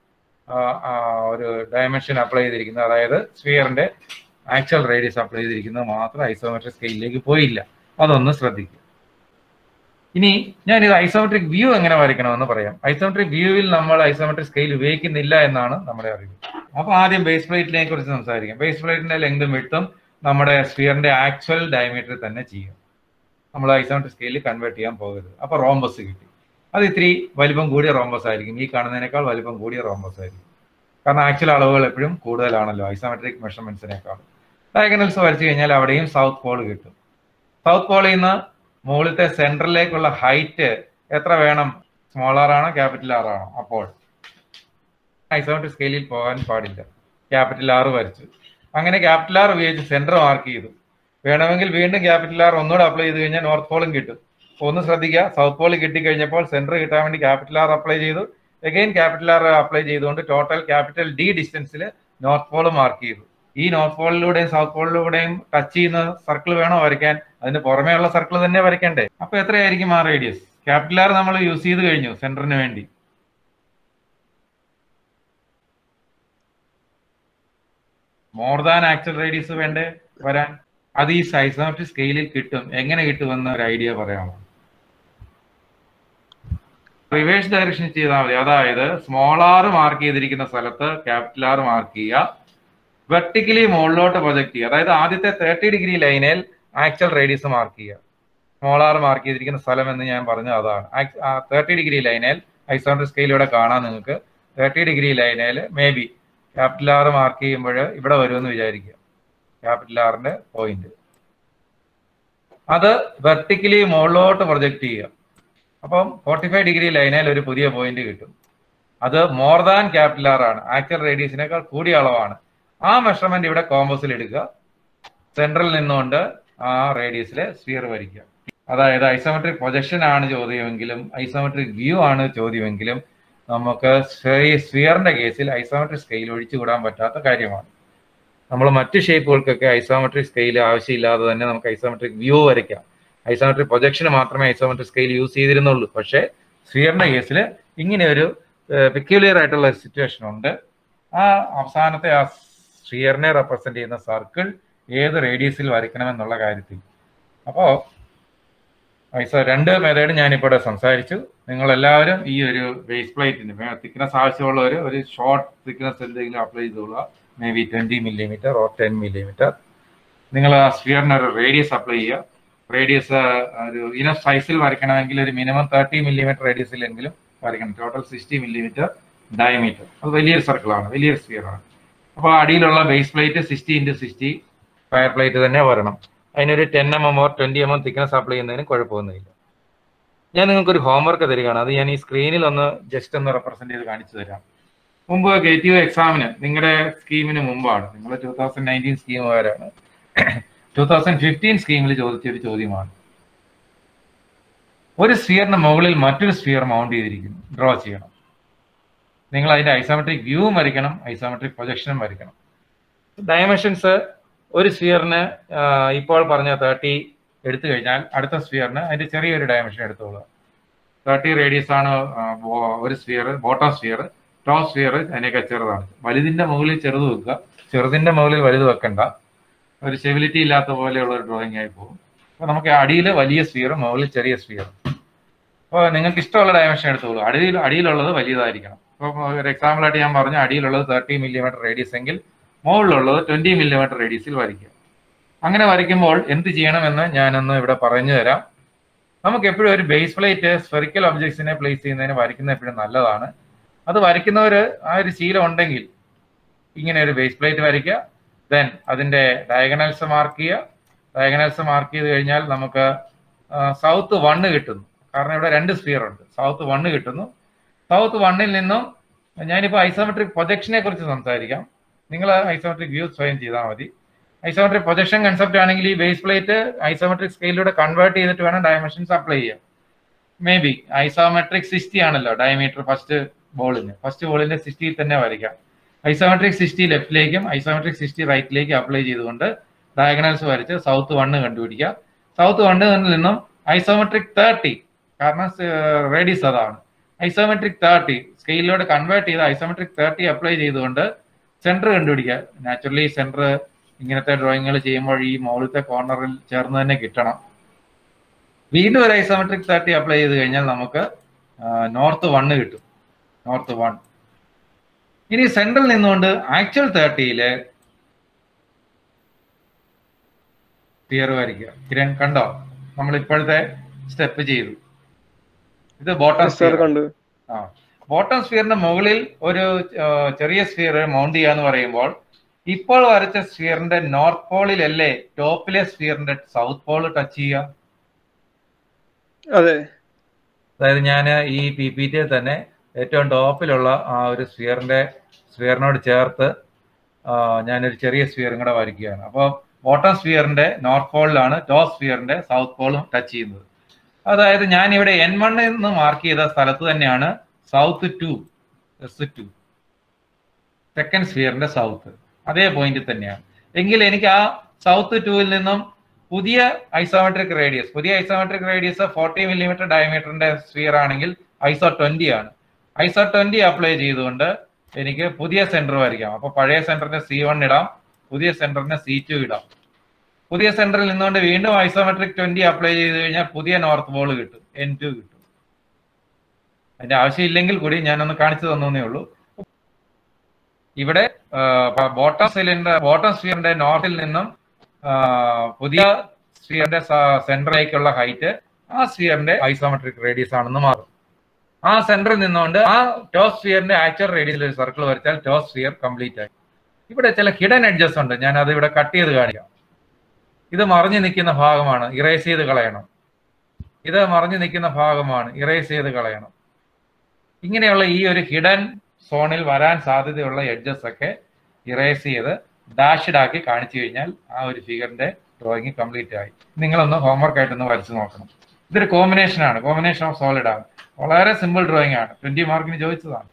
ഒരു ഡയമെൻഷൻ അപ്ലൈ ചെയ്തിരിക്കുന്നത് അതായത് സ്ഫിയറിന്റെ ആക്ച്വൽ റേഡിയസ് അപ്ലൈ ചെയ്തിരിക്കുന്നത് മാത്രം ഐസോമെട്രിക് സ്കെയിലിലേക്ക് പോയില്ല അതൊന്ന് ശ്രദ്ധിക്കുക ഇനി ഞാൻ ഇത് ഐസോമെട്രിക് വ്യൂ എങ്ങനെ വരയ്ക്കണമെന്ന് പറയാം ഐസോമെട്രിക് വ്യൂവിൽ നമ്മൾ ഐസോമെട്രിക് സ്കെയിൽ ഉപയോഗിക്കുന്നില്ല എന്നാണ് നമ്മുടെ അറിവ് അപ്പൊ ആദ്യം ബേസ് പ്ലേറ്റിനെ കുറിച്ച് സംസാരിക്കാം ബേസ് പ്ലേറ്റിന്റെ ലെങ്തും വിട്ടും നമ്മുടെ സ്ഫിയറിന്റെ ആക്ച്വൽ ഡയമീറ്റർ തന്നെ ചെയ്യും നമ്മൾ ഐസോമെട്രിക് സ്കെയിലിൽ കൺവേർട്ട് ചെയ്യാൻ പോകരുത് അപ്പൊ റോംബസ് കിട്ടി അത് ഇത്തിരി വലിപ്പം കൂടിയ റോംബസ് ആയിരിക്കും ഈ കാണുന്നതിനേക്കാൾ വലിപ്പം കൂടിയ റോംബസ് ആയിരിക്കും കാരണം ആക്ച്വൽ അളവുകൾ എപ്പോഴും കൂടുതലാണല്ലോ ഐസോമെട്രിക് മെഷർമെന്റ്സിനേക്കാൾ ഡയഗണൽസ് വരച്ചു കഴിഞ്ഞാൽ അവിടെയും സൗത്ത് പോൾ കിട്ടും സൗത്ത് പോളിൽ നിന്ന് മുകളിലത്തെ സെന്ററിലേക്കുള്ള ഹൈറ്റ് എത്ര വേണം സ്മോൾ ആർ ആണോ ക്യാപിറ്റൽ ആർ ആണോ അപ്പോൾ ഐസോമെട്രിക് സ്കെയിലിൽ പോകാൻ പാടില്ല ക്യാപിറ്റൽ ആർ വരച്ചു അങ്ങനെ ക്യാപിറ്റൽ ആർ ഉപയോഗിച്ച് സെന്റർ മാർക്ക് ചെയ്തു വേണമെങ്കിൽ വീണ്ടും ക്യാപിറ്റൽ ആർ ഒന്നുകൂടെ അപ്ലൈ ചെയ്ത് കഴിഞ്ഞാൽ നോർത്ത് പോളും കിട്ടും ഒന്ന് ശ്രദ്ധിക്കുക സൗത്ത് പോൾ കിട്ടിക്കഴിഞ്ഞപ്പോൾ സെന്റർ കിട്ടാൻ വേണ്ടി ക്യാപിറ്റൽ ആർ അപ്ലൈ ചെയ്തു അഗൈൻ ക്യാപിറ്റൽ ആർ അപ്ലൈ ചെയ്തുകൊണ്ട് ടോട്ടൽ ക്യാപിറ്റൽ ഡി ഡിസ്റ്റൻസിൽ നോർത്ത് പോൾ മാർക്ക് ചെയ്തു ഈ നോർത്ത് പോളിലൂടെയും സൗത്ത് പോളിലൂടെയും ടച്ച് ചെയ്യുന്ന സർക്കിൾ വേണോ വരയ്ക്കാൻ അതിന് പുറമേ ഉള്ള സർക്കിൾ തന്നെ വരയ്ക്കണ്ടേ അപ്പൊ എത്രയായിരിക്കും ആ റേഡിയസ് ക്യാപിറ്റൽ ആർ നമ്മൾ യൂസ് ചെയ്ത് കഴിഞ്ഞു സെന്ററിന് വേണ്ടി മോർ ദാൻ ആക്ച്വൽ റേഡിയസ് വേണ്ടേ വരാൻ അത് ഈ സൈസോമെട്രിക് സ്കെയിലിൽ കിട്ടും എങ്ങനെ കിട്ടുമെന്ന് ഒരു ഐഡിയ പറയാമോ റിവേഴ്സ് ഡയറക്ഷൻ ചെയ്താൽ മതി അതായത് സ്മോൾ ആർ മാർക്ക് ചെയ്തിരിക്കുന്ന സ്ഥലത്ത് ക്യാപിറ്റൽ ആർ മാർക്ക് ചെയ്യുക വെർട്ടിക്കലി മുകളിലോട്ട് പ്രൊജക്ട് ചെയ്യുക അതായത് ആദ്യത്തെ തേർട്ടി ഡിഗ്രി ലൈനിൽ ആക്ച്വൽ റേഡിയസ് മാർക്ക് ചെയ്യുക സ്മോൾ ആർ മാർക്ക് ചെയ്തിരിക്കുന്ന സ്ഥലം എന്ന് ഞാൻ പറഞ്ഞത് അതാണ് തേർട്ടി ഡിഗ്രി ലൈനിൽ ഐസോമെട്രിക് സ്കെയിലൂടെ കാണാം നിങ്ങൾക്ക് തേർട്ടി ഡിഗ്രി ലൈനിൽ maybe capital R mark ചെയ്യുമ്പോൾ ഇവിടെ വരുമെന്ന് വിചാരിക്കുക ക്യാപിറ്റൽ ആറിന്റെ പോയിന്റ് അത് വെർട്ടിക്കലി മുകളിലോട്ട് പ്രൊജക്ട് ചെയ്യുക അപ്പം ഫോർട്ടി ഫൈവ് ഡിഗ്രി ലൈനിൽ ഒരു പുതിയ പോയിന്റ് കിട്ടും അത് മോർ ദാൻ ക്യാപിറ്റൽ ആർ ആണ് ആക്ച്വൽ റേഡിയസിനേക്കാൾ കൂടിയ അളവാണ് ആ മെഷർമെന്റ് ഇവിടെ കോമ്പസിൽ എടുക്കുക സെൻട്രൽ നിന്നുകൊണ്ട് ആ റേഡിയസിലെ സ്ഫിയർ വരിക്കുക അതായത് ഐസോമെട്രിക് പ്രൊജക്ഷൻ ആണ് ചോദ്യമെങ്കിലും ഐസോമെട്രിക് വ്യൂ ആണ് ചോദ്യമെങ്കിലും നമുക്ക് സ്ഫിയറിന്റെ കേസിൽ ഐസോമെട്രിക് സ്കെയിൽ ഒഴിച്ചുകൂടാൻ പറ്റാത്ത കാര്യമാണ് നമ്മൾ മറ്റ് ഷേപ്പുകൾക്കൊക്കെ ഐസോമെട്രിക് സ്കെയിൽ ആവശ്യമില്ലാതെ തന്നെ നമുക്ക് ഐസോമെട്രിക് വ്യൂ വരയ്ക്കാം ഐസോമെട്രിക് പ്രൊജക്ഷന് മാത്രമേ ഐസോമെട്രിക് സ്കെയിൽ യൂസ് ചെയ്തിരുന്നുള്ളൂ പക്ഷേ സ്ഫിയറിന്റെ കേസിൽ ഇങ്ങനെ ഒരു പെക്യുലിയർ ആയിട്ടുള്ള സിറ്റുവേഷൻ ഉണ്ട് ആ അവസാനത്തെ ആ സ്ഫിയറിനെ റെപ്രസെന്റ് ചെയ്യുന്ന സർക്കിൾ ഏത് റേഡിയസിൽ വരയ്ക്കണമെന്നുള്ള കാര്യത്തിൽ അപ്പോൾ ഐസോ രണ്ട് മെത്തേഡ് ഞാനിപ്പോൾ ഇവിടെ സംസാരിച്ചു നിങ്ങൾ എല്ലാവരും ഈ ഒരു ബേസ് പ്ലേറ്റിന് തിക്നെസ് ആവശ്യമുള്ളവർ ഒരു ഷോർട്ട് തിക്നെസ് എന്തെങ്കിലും അപ്ലൈ ചെയ്തോളുക maybe twenty millimetre or ten millimetre നിങ്ങൾ ആ സ്ഫിയറിന് ഒരു റേഡിയസ് അപ്ലൈ ചെയ്യുക റേഡിയസ് ഒരു ഇനഫ് സൈസിൽ വരയ്ക്കണമെങ്കിൽ ഒരു മിനിമം തേർട്ടി മില്ലിമീറ്റർ റേഡിയസിലെങ്കിലും വരയ്ക്കണം ടോട്ടൽ സിക്സ്റ്റി മില്ലിമീറ്റർ ഡയമീറ്റർ അത് വലിയൊരു സർക്കിളാണ് വലിയൊരു സ്ഫിയറാണ് അപ്പോൾ അടിയിലുള്ള base plate sixty into sixty fire plate തന്നെ വരണം അതിനൊരു ten M M or twenty M M thickness apply ചെയ്യുന്നതിന് കുഴപ്പമൊന്നുമില്ല ഞാൻ നിങ്ങൾക്കൊരു ഹോംവർക്ക് തരികയാണ് അത് ഞാൻ ഈ സ്ക്രീനിൽ ഒന്ന് ജസ്റ്റ് ഒന്ന് റെപ്രസെന്റ് ചെയ്ത് കാണിച്ചു തരാം മുമ്പ് ഗേറ്റ് യു എക്സാമിന് നിങ്ങളുടെ സ്കീമിന് മുമ്പാണ് നിങ്ങൾ ടൂ തൗസൻഡ് നയൻറ്റീൻ സ്കീമുകാരാണ് ടൂ തൗസൻഡ് ഫിഫ്റ്റീൻ സ്കീമിൽ ചോദിച്ച ഒരു ചോദ്യമാണ് ഒരു സ്ഫിയറിന് മുകളിൽ മറ്റൊരു സ്ഫിയർ മൗണ്ട് ചെയ്തിരിക്കുന്നു ഡ്രോ ചെയ്യണം നിങ്ങൾ അതിന്റെ ഐസോമെട്രിക് വ്യൂവും വരയ്ക്കണം ഐസോമെട്രിക് പ്രൊജക്ഷനും വരയ്ക്കണം ഡയമെൻഷൻസ് ഒരു സ്ഫിയറിന് ഇപ്പോൾ പറഞ്ഞ തേർട്ടി എടുത്തു കഴിഞ്ഞാൽ അടുത്ത സ്ഫിയറിന് അതിന്റെ ചെറിയൊരു ഡയമെൻഷൻ എടുത്തോളുക തേർട്ടി റേഡിയസ് ആണ് ആ, ബോ- ഒരു sphere bottom sphere top sphere അതിനേക്കാൾ ചെറുതാണ് വലുതിന്റെ മുകളിൽ ചെറുത് വെക്കുക ചെറുതിന്റെ മുകളിൽ വലുത് വെക്കണ്ട ഒരു സ്റ്റെബിലിറ്റി ഇല്ലാത്ത പോലെയുള്ള ഒരു ഡ്രോയിങ് ആയി പോകും അപ്പോൾ നമുക്ക് അടിയിൽ വലിയ സ്ഫിയർ മുകളിൽ ചെറിയ സ്ഫിയർ അപ്പോൾ നിങ്ങൾക്ക് ഇഷ്ടമുള്ള ഡയമെൻഷൻ എടുത്തോളൂ അടിയിൽ അടിയിലുള്ളത് വലിയതായിരിക്കണം ഇപ്പോൾ ഒരു എക്സാമ്പിൾ ആയിട്ട് ഞാൻ പറഞ്ഞു അടിയിലുള്ളത് തേർട്ടി മില്ലിമീറ്റർ റേഡിയസ് എങ്കിൽ മുകളിലുള്ളത് ട്വന്റി മില്ലിമീറ്റർ റേഡിയസിൽ വരയ്ക്കുക അങ്ങനെ വരയ്ക്കുമ്പോൾ എന്ത് ചെയ്യണമെന്ന് ഞാനൊന്ന് ഇവിടെ പറഞ്ഞു തരാം നമുക്ക് എപ്പോഴും ഒരു ബേസ് പ്ലേറ്റ് സ്ഫെറിക്കൽ ഒബ്ജക്ട്സിനെ പ്ലേസ് ചെയ്യുന്നതിന് വരയ്ക്കുന്നത് എപ്പോഴും നല്ലതാണ് അത് വരയ്ക്കുന്നവർ ആ ഒരു ശീലം ഉണ്ടെങ്കിൽ ഇങ്ങനെ ഒരു ബേസ് പ്ലേറ്റ് വരയ്ക്കുക ദെൻ അതിന്റെ ഡയഗണൽസ് മാർക്ക് ചെയ്യുക ഡയഗണൽസ് മാർക്ക് ചെയ്ത് കഴിഞ്ഞാൽ നമുക്ക് സൗത്ത് വണ്ണ് കിട്ടുന്നു കാരണം ഇവിടെ രണ്ട് സ്ഫിയർ ഉണ്ട് സൗത്ത് വണ്ണ് കിട്ടുന്നു സൗത്ത് വണ്ണിൽ നിന്നും ഞാനിപ്പോൾ ഐസോമെട്രിക് പ്രൊജക്ഷനെ കുറിച്ച് സംസാരിക്കാം നിങ്ങൾ ഐസോമെട്രിക് വ്യൂ സ്വയം ചെയ്താൽ മതി ഐസോമെട്രിക് പ്രൊജക്ഷൻ കൺസെപ്റ്റ് ആണെങ്കിൽ ഈ ബേസ് പ്ലേറ്റ് ഐസോമെട്രിക് സ്കെയിലൂടെ കൺവേർട്ട് ചെയ്തിട്ട് വേണം ഡയമെൻഷൻസ് അപ്ലൈ ചെയ്യാം മേ ബി ഐസോമെട്രിക് സിക്സ്റ്റി ആണല്ലോ ഡയമീറ്റർ ഫസ്റ്റ് ബോളിന് ഫസ്റ്റ് ബോളിന്റെ സിക്സ്റ്റിയിൽ തന്നെ വരയ്ക്കാം ഐസോമെട്രിക് സിക്സ്റ്റി ലെഫ്റ്റിലേക്കും ഐസോമെട്രിക് സിക്സ്റ്റി റൈറ്റിലേക്കും അപ്ലൈ ചെയ്തുകൊണ്ട് ഡയഗണൽസ് വരച്ച് സൗത്ത് വണ്ണ് കണ്ടുപിടിക്കുക സൗത്ത് വണ്ണിൽ നിന്നും ഐസോമെട്രിക് തേർട്ടി കാരണം റേഡിയസ് അതാണ് ഐസോമെട്രിക് തേർട്ടി സ്കെയിലിലൂടെ കൺവേർട്ട് ചെയ്ത് ഐസോമെട്രിക് തേർട്ടി അപ്ലൈ ചെയ്തുകൊണ്ട് സെന്റർ കണ്ടുപിടിക്കുക നാച്ചുറലി സെന്റർ ഇങ്ങനത്തെ ഡ്രോയിങ്ങുകൾ ചെയ്യുമ്പോൾ ഈ മുകളിലത്തെ കോർണറിൽ ചേർന്ന് തന്നെ കിട്ടണം വീണ്ടും ഒരു ഐസോമെട്രിക് തേർട്ടി അപ്ലൈ ചെയ്ത് കഴിഞ്ഞാൽ നമുക്ക് നോർത്ത് വണ്ണ് കിട്ടും നോർത്ത് വൺ ഇനി സെൻട്രൽ നിന്നുകൊണ്ട് ആക്ച്വൽ തേർട്ടിയില് സ്പിയർ വരയ്ക്കുക കിരൺ കണ്ടോ നമ്മൾ ഇപ്പോഴത്തെ സ്റ്റെപ്പ് ചെയ്തു ഇത് ബോട്ടം സാർ കണ്ടു ആ ബോട്ടം സ്ഫിയറിന്റെ മുകളിൽ ഒരു ആ, ചെറിയ സ്ഫിയർ മൗണ്ട് ചെയ്യാന്ന് പറയുമ്പോൾ ഇപ്പോൾ വരച്ച സ്ഫിയറിന്റെ നോർത്ത് പോളിലല്ലേ ടോപ്പിലെ സ്ഫിയറിന്റെ സൗത്ത് പോൾ ടച്ച് ചെയ്യുക അതെ അതായത് ഞാൻ ഈ പി പി ടി തന്നെ ഏറ്റവും ടോപ്പിലുള്ള ആ ഒരു സ്ഫിയറിന്റെ സ്ഫിയറിനോട് ചേർത്ത് ആ, ഞാനൊരു ചെറിയ സ്ഫിയറും കൂടെ വരയ്ക്കുകയാണ് അപ്പോൾ ബോട്ടം സ്ഫിയറിന്റെ നോർത്ത് പോളിലാണ് ടോപ്പ് സ്ഫിയറിന്റെ സൗത്ത് പോളും ടച്ച് ചെയ്യുന്നത് അതായത് ഞാൻ ഇവിടെ എൻ വണ്ണിൽ നിന്ന് മാർക്ക് ചെയ്ത സ്ഥലത്ത് തന്നെയാണ് south two S two second സ്ഫിയറിന്റെ സൗത്ത് അതേ പോയിന്റിൽ തന്നെയാണ് എങ്കിൽ എനിക്ക് ആ സൗത്ത് ടൂവിൽ നിന്നും പുതിയ ഐസോമെട്രിക് റേഡിയസ് പുതിയ ഐസോമെട്രിക് റേഡിയസ് ഫോർട്ടി മില്ലിമീറ്റർ ഡയമീറ്ററിന്റെ സ്ഫിയർ ആണെങ്കിൽ ഐസോ ട്വന്റി ആണ് ഐസോ ട്വന്റി അപ്ലൈ ചെയ്തുകൊണ്ട് എനിക്ക് പുതിയ സെന്റർ വരയ്ക്കാം അപ്പൊ പഴയ സെന്ററിന് സി വൺ ഇടാം പുതിയ സെന്ററിന് സി ടു ഇടാം പുതിയ സെന്ററിൽ നിന്നുകൊണ്ട് വീണ്ടും ഐസോമെട്രിക് ട്വന്റി അപ്ലൈ ചെയ്ത് കഴിഞ്ഞാൽ പുതിയ നോർത്ത് ബോൾ കിട്ടും എൻ ടു കിട്ടും അതിന്റെ ആവശ്യമില്ലെങ്കിൽ കൂടി ഞാനൊന്ന് കാണിച്ചു തന്നേ ഉള്ളൂ ഇവിടെ ബോട്ടം സിലിണ്ടർ ബോട്ടം സ്ഫിയറിന്റെ നോർത്തിൽ നിന്നും ആ, പുതിയ സ്ഫിയറിന്റെ സെന്ററിലേക്കുള്ള ഹൈറ്റ് ആ സ്ഫിയറിന്റെ ഐസോമെട്രിക് റേഡിയസ് ആണെന്ന് മാറും ആ സെന്ററിൽ നിന്നുകൊണ്ട് ആ ടോപ്പ് സ്ഫിയറിന്റെ ആക്ച്വൽ റേഡിയസിൽ ഒരു സർക്കിൾ വരച്ചാൽ ടോപ്പ് സ്ഫിയർ കംപ്ലീറ്റ് ആയി ഇവിടെ ചില ഹിഡൻ എഡ്ജസ് ഉണ്ട് ഞാൻ അത് ഇവിടെ കട്ട് ചെയ്ത് കാണിക്കാം ഇത് മറിഞ്ഞു നിൽക്കുന്ന ഭാഗമാണ് ഇറേസ് ചെയ്ത് കളയണം ഇത് മറിഞ്ഞു നിൽക്കുന്ന ഭാഗമാണ് ഇറേസ് ചെയ്ത് കളയണം ഇങ്ങനെയുള്ള ഈ ഒരു ഹിഡൻ സോണിൽ വരാൻ സാധ്യതയുള്ള എഡ്ജസ് ഒക്കെ ഇറേസ് ചെയ്ത് ഡാഷ്ഡ് ആക്കി കാണിച്ചു കഴിഞ്ഞാൽ ആ ഒരു ഫിഗറിന്റെ ഡ്രോയിങ് കംപ്ലീറ്റ് ആയി നിങ്ങളൊന്ന് ഹോംവർക്ക് ആയിട്ടൊന്ന് വരച്ചു നോക്കണം ഇതൊരു കോമ്പിനേഷൻ ആണ് കോമ്പിനേഷൻ ഓഫ് സോളിഡ് ആണ് വളരെ സിമ്പിൾ ഡ്രോയിങ് ആണ് ട്വന്റി മാർക്കിന് ചോദിച്ചതാണ്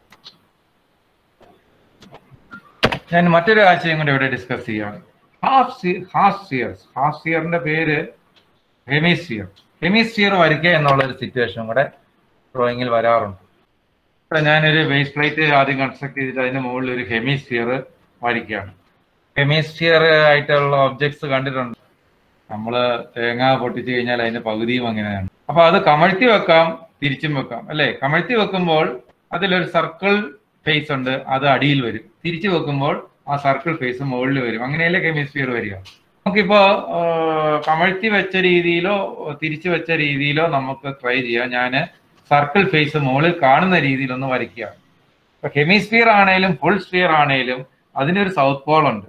ഞാൻ മറ്റൊരു ആശയം കൂടി ഇവിടെ ഡിസ്കസ് ചെയ്യാണ് ഹാഫ് ഹാഫ് സ്ഫിയർസ് ഹാഫ് സ്ഫിയറിന്റെ പേര് ഹെമിസ്ഫിയർ ഹെമിസ്ഫിയർ വരയ്ക്കുക എന്നുള്ള ഒരു സിറ്റുവേഷൻ കൂടെ ഡ്രോയിങ്ങിൽ വരാറുണ്ട് ഇവിടെ ഞാനൊരു ബേസ് പ്ലേറ്റ് ആദ്യം കൺസ്ട്രക്ട് ചെയ്തിട്ട് അതിന്റെ മുകളിൽ ഒരു ഹെമിസ്ഫിയർ വരയ്ക്കുകയാണ് ഹെമിസ്ഫിയർ ആയിട്ടുള്ള ഒബ്ജക്ട്സ് കണ്ടിട്ടുണ്ട് നമ്മള് തേങ്ങ പൊട്ടിച്ചു കഴിഞ്ഞാൽ അതിന്റെ പകുതിയും അങ്ങനെയാണ് അപ്പൊ അത് കമഴ്ത്തി വെക്കാം തിരിച്ചും വെക്കാം അല്ലെ കമഴ്ത്തി വെക്കുമ്പോൾ അതിലൊരു സർക്കിൾ ഫേസ് ഉണ്ട് അത് അടിയിൽ വരും തിരിച്ചു വെക്കുമ്പോൾ ആ സർക്കിൾ ഫേസ് മുകളിൽ വരും അങ്ങനെയല്ലേ ഹെമിസ്ഫിയർ വരിക നമുക്കിപ്പോ ആ, കമഴ്ത്തി വെച്ച രീതിയിലോ തിരിച്ചു വെച്ച രീതിയിലോ നമുക്ക് ട്രൈ ചെയ്യാം ഞാൻ സർക്കിൾ ഫേസ് മുകളിൽ കാണുന്ന രീതിയിൽ ഒന്ന് വരയ്ക്കുക ഇപ്പൊ ഹെമിസ്ഫിയർ ആണേലും ഫുൾ സ്ഫിയർ ആണേലും അതിനൊരു സൗത്ത് പോൾ ഉണ്ട്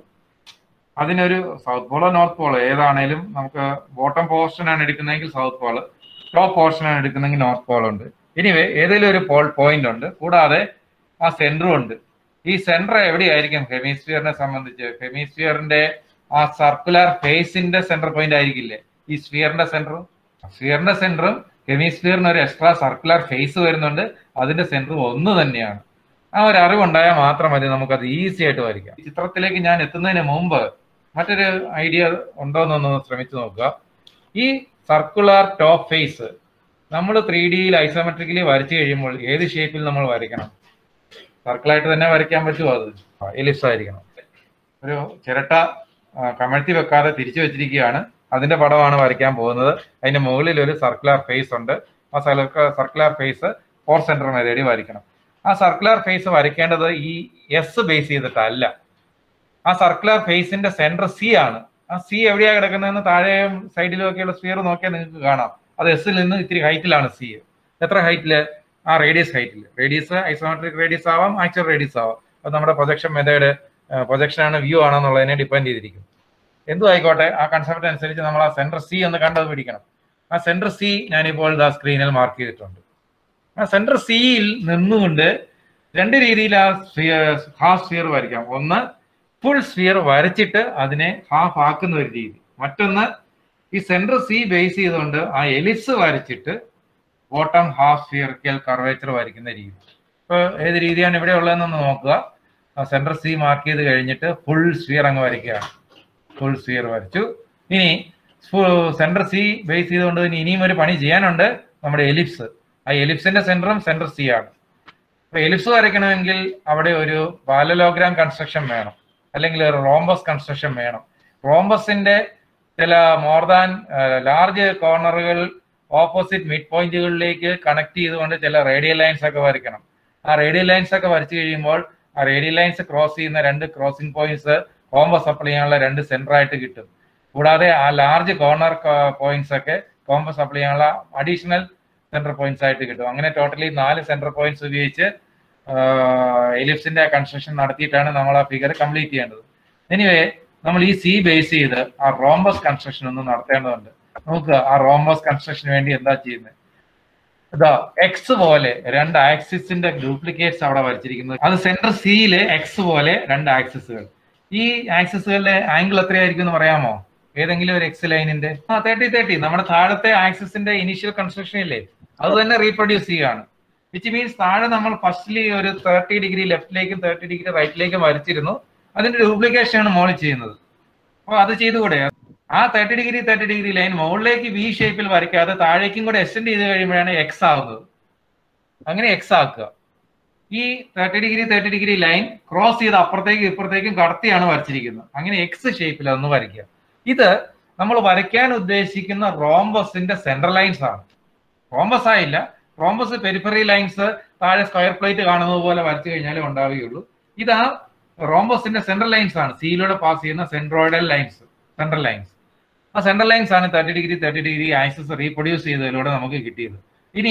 അതിനൊരു സൗത്ത് പോളോ നോർത്ത് പോളോ ഏതാണേലും നമുക്ക് ബോട്ടം പോർഷൻ ആണ് എടുക്കുന്നതെങ്കിൽ സൗത്ത് പോള് ടോപ്പ് പോർഷൻ ആണ് എടുക്കുന്നതെങ്കിൽ നോർത്ത് പോൾ ഉണ്ട് എനിവേ ഏതെങ്കിലും ഒരു പോൾ പോയിന്റ് ഉണ്ട് കൂടാതെ ആ സെന്ററും ഉണ്ട് ഈ സെന്റർ എവിടെയായിരിക്കും ഹെമിസ്ഫിയറിനെ സംബന്ധിച്ച് ഹെമിസ്ഫിയറിന്റെ ആ സർക്കുലർ ഫേസിന്റെ സെന്റർ പോയിന്റ് ആയിരിക്കില്ലേ ഈ സ്ഫിയറിന്റെ സെന്ററും സ്ഫിയറിന്റെ സെന്ററും ഹെമിസ്ഫിയറിന് ഒരു എക്സ്ട്രാ സർക്കുലർ ഫേസ് വരുന്നുണ്ട് അതിന്റെ സെന്ററും ഒന്ന് തന്നെയാണ് ആ ഒരു അറിവുണ്ടായാൽ മാത്രം മതി നമുക്കത് ഈസി ആയിട്ട് വരയ്ക്കാം ഈ ചിത്രത്തിലേക്ക് ഞാൻ എത്തുന്നതിന് മുമ്പ് മറ്റൊരു ഐഡിയ ഉണ്ടോ എന്നൊന്ന് ശ്രമിച്ചു നോക്കുക ഈ സർക്കുലർ ടോപ്പ് ഫേസ് നമ്മൾ ത്രീ ഡിയിൽ ഐസോമെട്രിക്കലി വരച്ചു കഴിയുമ്പോൾ ഏത് ഷേപ്പിൽ നമ്മൾ വരയ്ക്കണം സർക്കിളായിട്ട് തന്നെ വരയ്ക്കാൻ പറ്റുമോ അത് എലിപ്സ് ആയിരിക്കണം ഒരു ചിരട്ട ആ, കമഴ്ത്തി വെക്കാതെ തിരിച്ചു വെച്ചിരിക്കുകയാണ് അതിന്റെ പടമാണ് വരയ്ക്കാൻ പോകുന്നത് അതിന്റെ മുകളിൽ ഒരു സർക്കുലർ ഫേസ് ഉണ്ട് ആ സർക്കുലർ ഫേസ് ഫോർ സെന്റർ മെതേഡി വരയ്ക്കണം ആ സർക്കുലർ ഫേസ് വരയ്ക്കേണ്ടത് ഈ എസ് ബേസ് ചെയ്തിട്ടല്ല ആ സർക്കുലർ ഫേസിന്റെ സെന്റർ സി ആണ് ആ സി എവിടെയാ കിടക്കുന്നതെന്ന് താഴെയും സൈഡിലും ഒക്കെയുള്ള സ്ഫിയർ നോക്കിയാൽ നിങ്ങൾക്ക് കാണാം അത് എസിൽ നിന്ന് ഇത്തിരി ഹൈറ്റിലാണ് സി എത്ര ഹൈറ്റില് ആ റേഡിയസ് ഹൈറ്റിൽ റേഡിയസ് ഐസോമെട്രിക് റേഡിയസ് ആവാം ആക്ച്വൽ റേഡിയസ് ആവാം അത് നമ്മുടെ പ്രൊജക്ഷൻ മെത്തേഡ് പ്രൊജക്ഷൻ ആണ് വ്യൂ ആണെന്നുള്ളതിനെ ഡിപ്പെൻഡ് ചെയ്തിരിക്കും എന്തും ആയിക്കോട്ടെ ആ കൺസെപ്റ്റ് അനുസരിച്ച് നമ്മൾ ആ സെന്റർ സി എന്ന് കണ്ടത് പിടിക്കണം ആ സെന്റർ സി ഞാനിപ്പോൾ ഇതാ സ്ക്രീനിൽ മാർക്ക് ചെയ്തിട്ടുണ്ട് ആ സെന്റർ സിയിൽ നിന്നുകൊണ്ട് രണ്ട് രീതിയിൽ ആ ഹാഫ് സ്ഫിയർ വരയ്ക്കാം ഒന്ന് ഫുൾ സ്ഫിയർ വരച്ചിട്ട് അതിനെ ഹാഫ് ആക്കുന്ന ഒരു രീതി മറ്റൊന്ന് ഈ സെന്റർ സി ബേസ് ചെയ്തുകൊണ്ട് ആ എലിപ്സ് വരച്ചിട്ട് ബോട്ടം ഹാഫ് സ്ഫിയറിക്കൽ കർവേച്ചർ വരയ്ക്കുന്ന രീതി ഇപ്പോൾ ഏത് രീതിയാണ് ഇവിടെ ഉള്ളതെന്നൊന്ന് നോക്കുക ആ സെന്റർ സി മാർക്ക് ചെയ്ത് കഴിഞ്ഞിട്ട് ഫുൾ സ്ഫിയർ അങ്ങ് വരയ്ക്കുകയാണ് ഫുൾ സ്ഫിയർ വരച്ചു ഇനി സെന്റർ സി ബേസ് ചെയ്തുകൊണ്ട് ഇനി ഇനിയും ഒരു പണി ചെയ്യാനുണ്ട് നമ്മുടെ എലിപ്സ് ആ എലിപ്സിന്റെ സെന്ററും സെന്റർ സി ആണ് അപ്പൊ എലിപ്സ് വരയ്ക്കണമെങ്കിൽ അവിടെ ഒരു പാലലോഗ്രാം കൺസ്ട്രക്ഷൻ വേണം അല്ലെങ്കിൽ ഒരു റോംബസ് കൺസ്ട്രക്ഷൻ വേണം റോംബസിന്റെ ചില മോർ ദാൻ ലാർജ് കോർണറുകൾ ഓപ്പോസിറ്റ് മിഡ് പോയിന്റുകളിലേക്ക് കണക്ട് ചെയ്തുകൊണ്ട് ചില റേഡിയൽ ലൈൻസ് ഒക്കെ വരയ്ക്കണം ആ റേഡിയൽ ലൈൻസ് ഒക്കെ വരച്ചു കഴിയുമ്പോൾ ആ റേഡിയൽ ലൈൻസ് ക്രോസ് ചെയ്യുന്ന രണ്ട് ക്രോസിംഗ് പോയിന്റ്സ് കോമ്പസ് അപ്ലൈ ചെയ്യാനുള്ള രണ്ട് സെന്റർ ആയിട്ട് കിട്ടും കൂടാതെ ആ ലാർജ് കോർണർ പോയിന്റ്സ് ഒക്കെ കോമ്പസ് അപ്ലൈ ചെയ്യാനുള്ള അഡീഷണൽ സെന്റർ പോയിന്റ്സ് ആയിട്ട് കിട്ടും അങ്ങനെ ടോട്ടലി നാല് സെന്റർ പോയിന്റ്സ് ഉപയോഗിച്ച് എലിപ്സിന്റെ കൺസ്ട്രക്ഷൻ നടത്തിയിട്ടാണ് നമ്മൾ ആ ഫിഗർ കംപ്ലീറ്റ് ചെയ്യേണ്ടത് എനിവേ നമ്മൾ ഈ സി ബേസ് ചെയ്ത് ആ റോംബസ് കൺസ്ട്രക്ഷൻ ഒന്ന് നടത്തേണ്ടതുണ്ട് നോക്കുക ആ റോംബസ് കൺസ്ട്രക്ഷന് വേണ്ടി എന്താ ചെയ്യുന്നത് ഇതാ എക്സ് പോലെ രണ്ട് ആക്സിസിന്റെ ഡ്യൂപ്ലിക്കേറ്റ്സ് അവിടെ വരച്ചിരിക്കുന്നത് അത് സെന്റർ സിയില് എക്സ് പോലെ രണ്ട് ആക്സിസുകൾ ഈ ആക്സിസുകളുടെ ആംഗിൾ എത്രയായിരിക്കും എന്ന് പറയാമോ ഏതെങ്കിലും ഒരു എക്സ് ലൈനിന്റെ ആ തേർട്ടി തേർട്ടി നമ്മുടെ താഴത്തെ ആക്സിസിന്റെ ഇനീഷ്യൽ കൺസ്ട്രക്ഷൻ ഇല്ലേ അത് തന്നെ റീപ്രൊഡ്യൂസ് ചെയ്യുകയാണ് വിച്ച് മീൻസ് താഴെ നമ്മൾ ഫസ്റ്റ്ലി ഒരു തേർട്ടി ഡിഗ്രി ലെഫ്റ്റിലേക്കും തേർട്ടി ഡിഗ്രി റൈറ്റിലേക്കും വരച്ചിരുന്നു അതിന്റെ ഡ്യൂപ്ലിക്കേഷൻ ആണ് മോളിൽ ചെയ്യുന്നത് അപ്പോൾ അത് ചെയ്തുകൂടെ ആ thirty degree thirty degree line മുകളിലേക്ക് വി ഷേപ്പിൽ വരയ്ക്കാതെ താഴേക്കും കൂടെ എക്സ്റ്റെൻഡ് ചെയ്ത് കഴിയുമ്പോഴാണ് എക്സ് ആവുന്നത് അങ്ങനെ എക്സ് ആക്കുക ഈ thirty degree thirty degree line cross ചെയ്ത് അപ്പുറത്തേക്കും ഇപ്പുറത്തേക്കും കടത്തിയാണ് വരച്ചിരിക്കുന്നത് അങ്ങനെ എക്സ് ഷേപ്പിൽ അതൊന്ന് വരയ്ക്കുക ഇത് നമ്മൾ വരയ്ക്കാൻ ഉദ്ദേശിക്കുന്ന റോംബസിന്റെ സെൻട്രൽ ലൈൻസ് ആണ് റോംബസ് ആയില്ല റോംബസ് പെരിഫറി ലൈൻസ് താഴെ സ്ക്വയർ പ്ലേറ്റ് കാണുന്നത് പോലെ വരച്ചു കഴിഞ്ഞാലേ ഉണ്ടാവുകയുള്ളൂ ഇത് ആ റോംബസിന്റെ സെൻട്രൽ ലൈൻസ് ആണ് സിയിലൂടെ പാസ് ചെയ്യുന്ന സെൻട്രോയിഡൽ ലൈൻസ് സെൻട്രൽ ലൈൻസ് ആ സെൻട്രൽ ലൈൻസ് ആണ് thirty degree thirty degree axes reproduce ചെയ്തതിലൂടെ നമുക്ക് കിട്ടിയത് ഇനി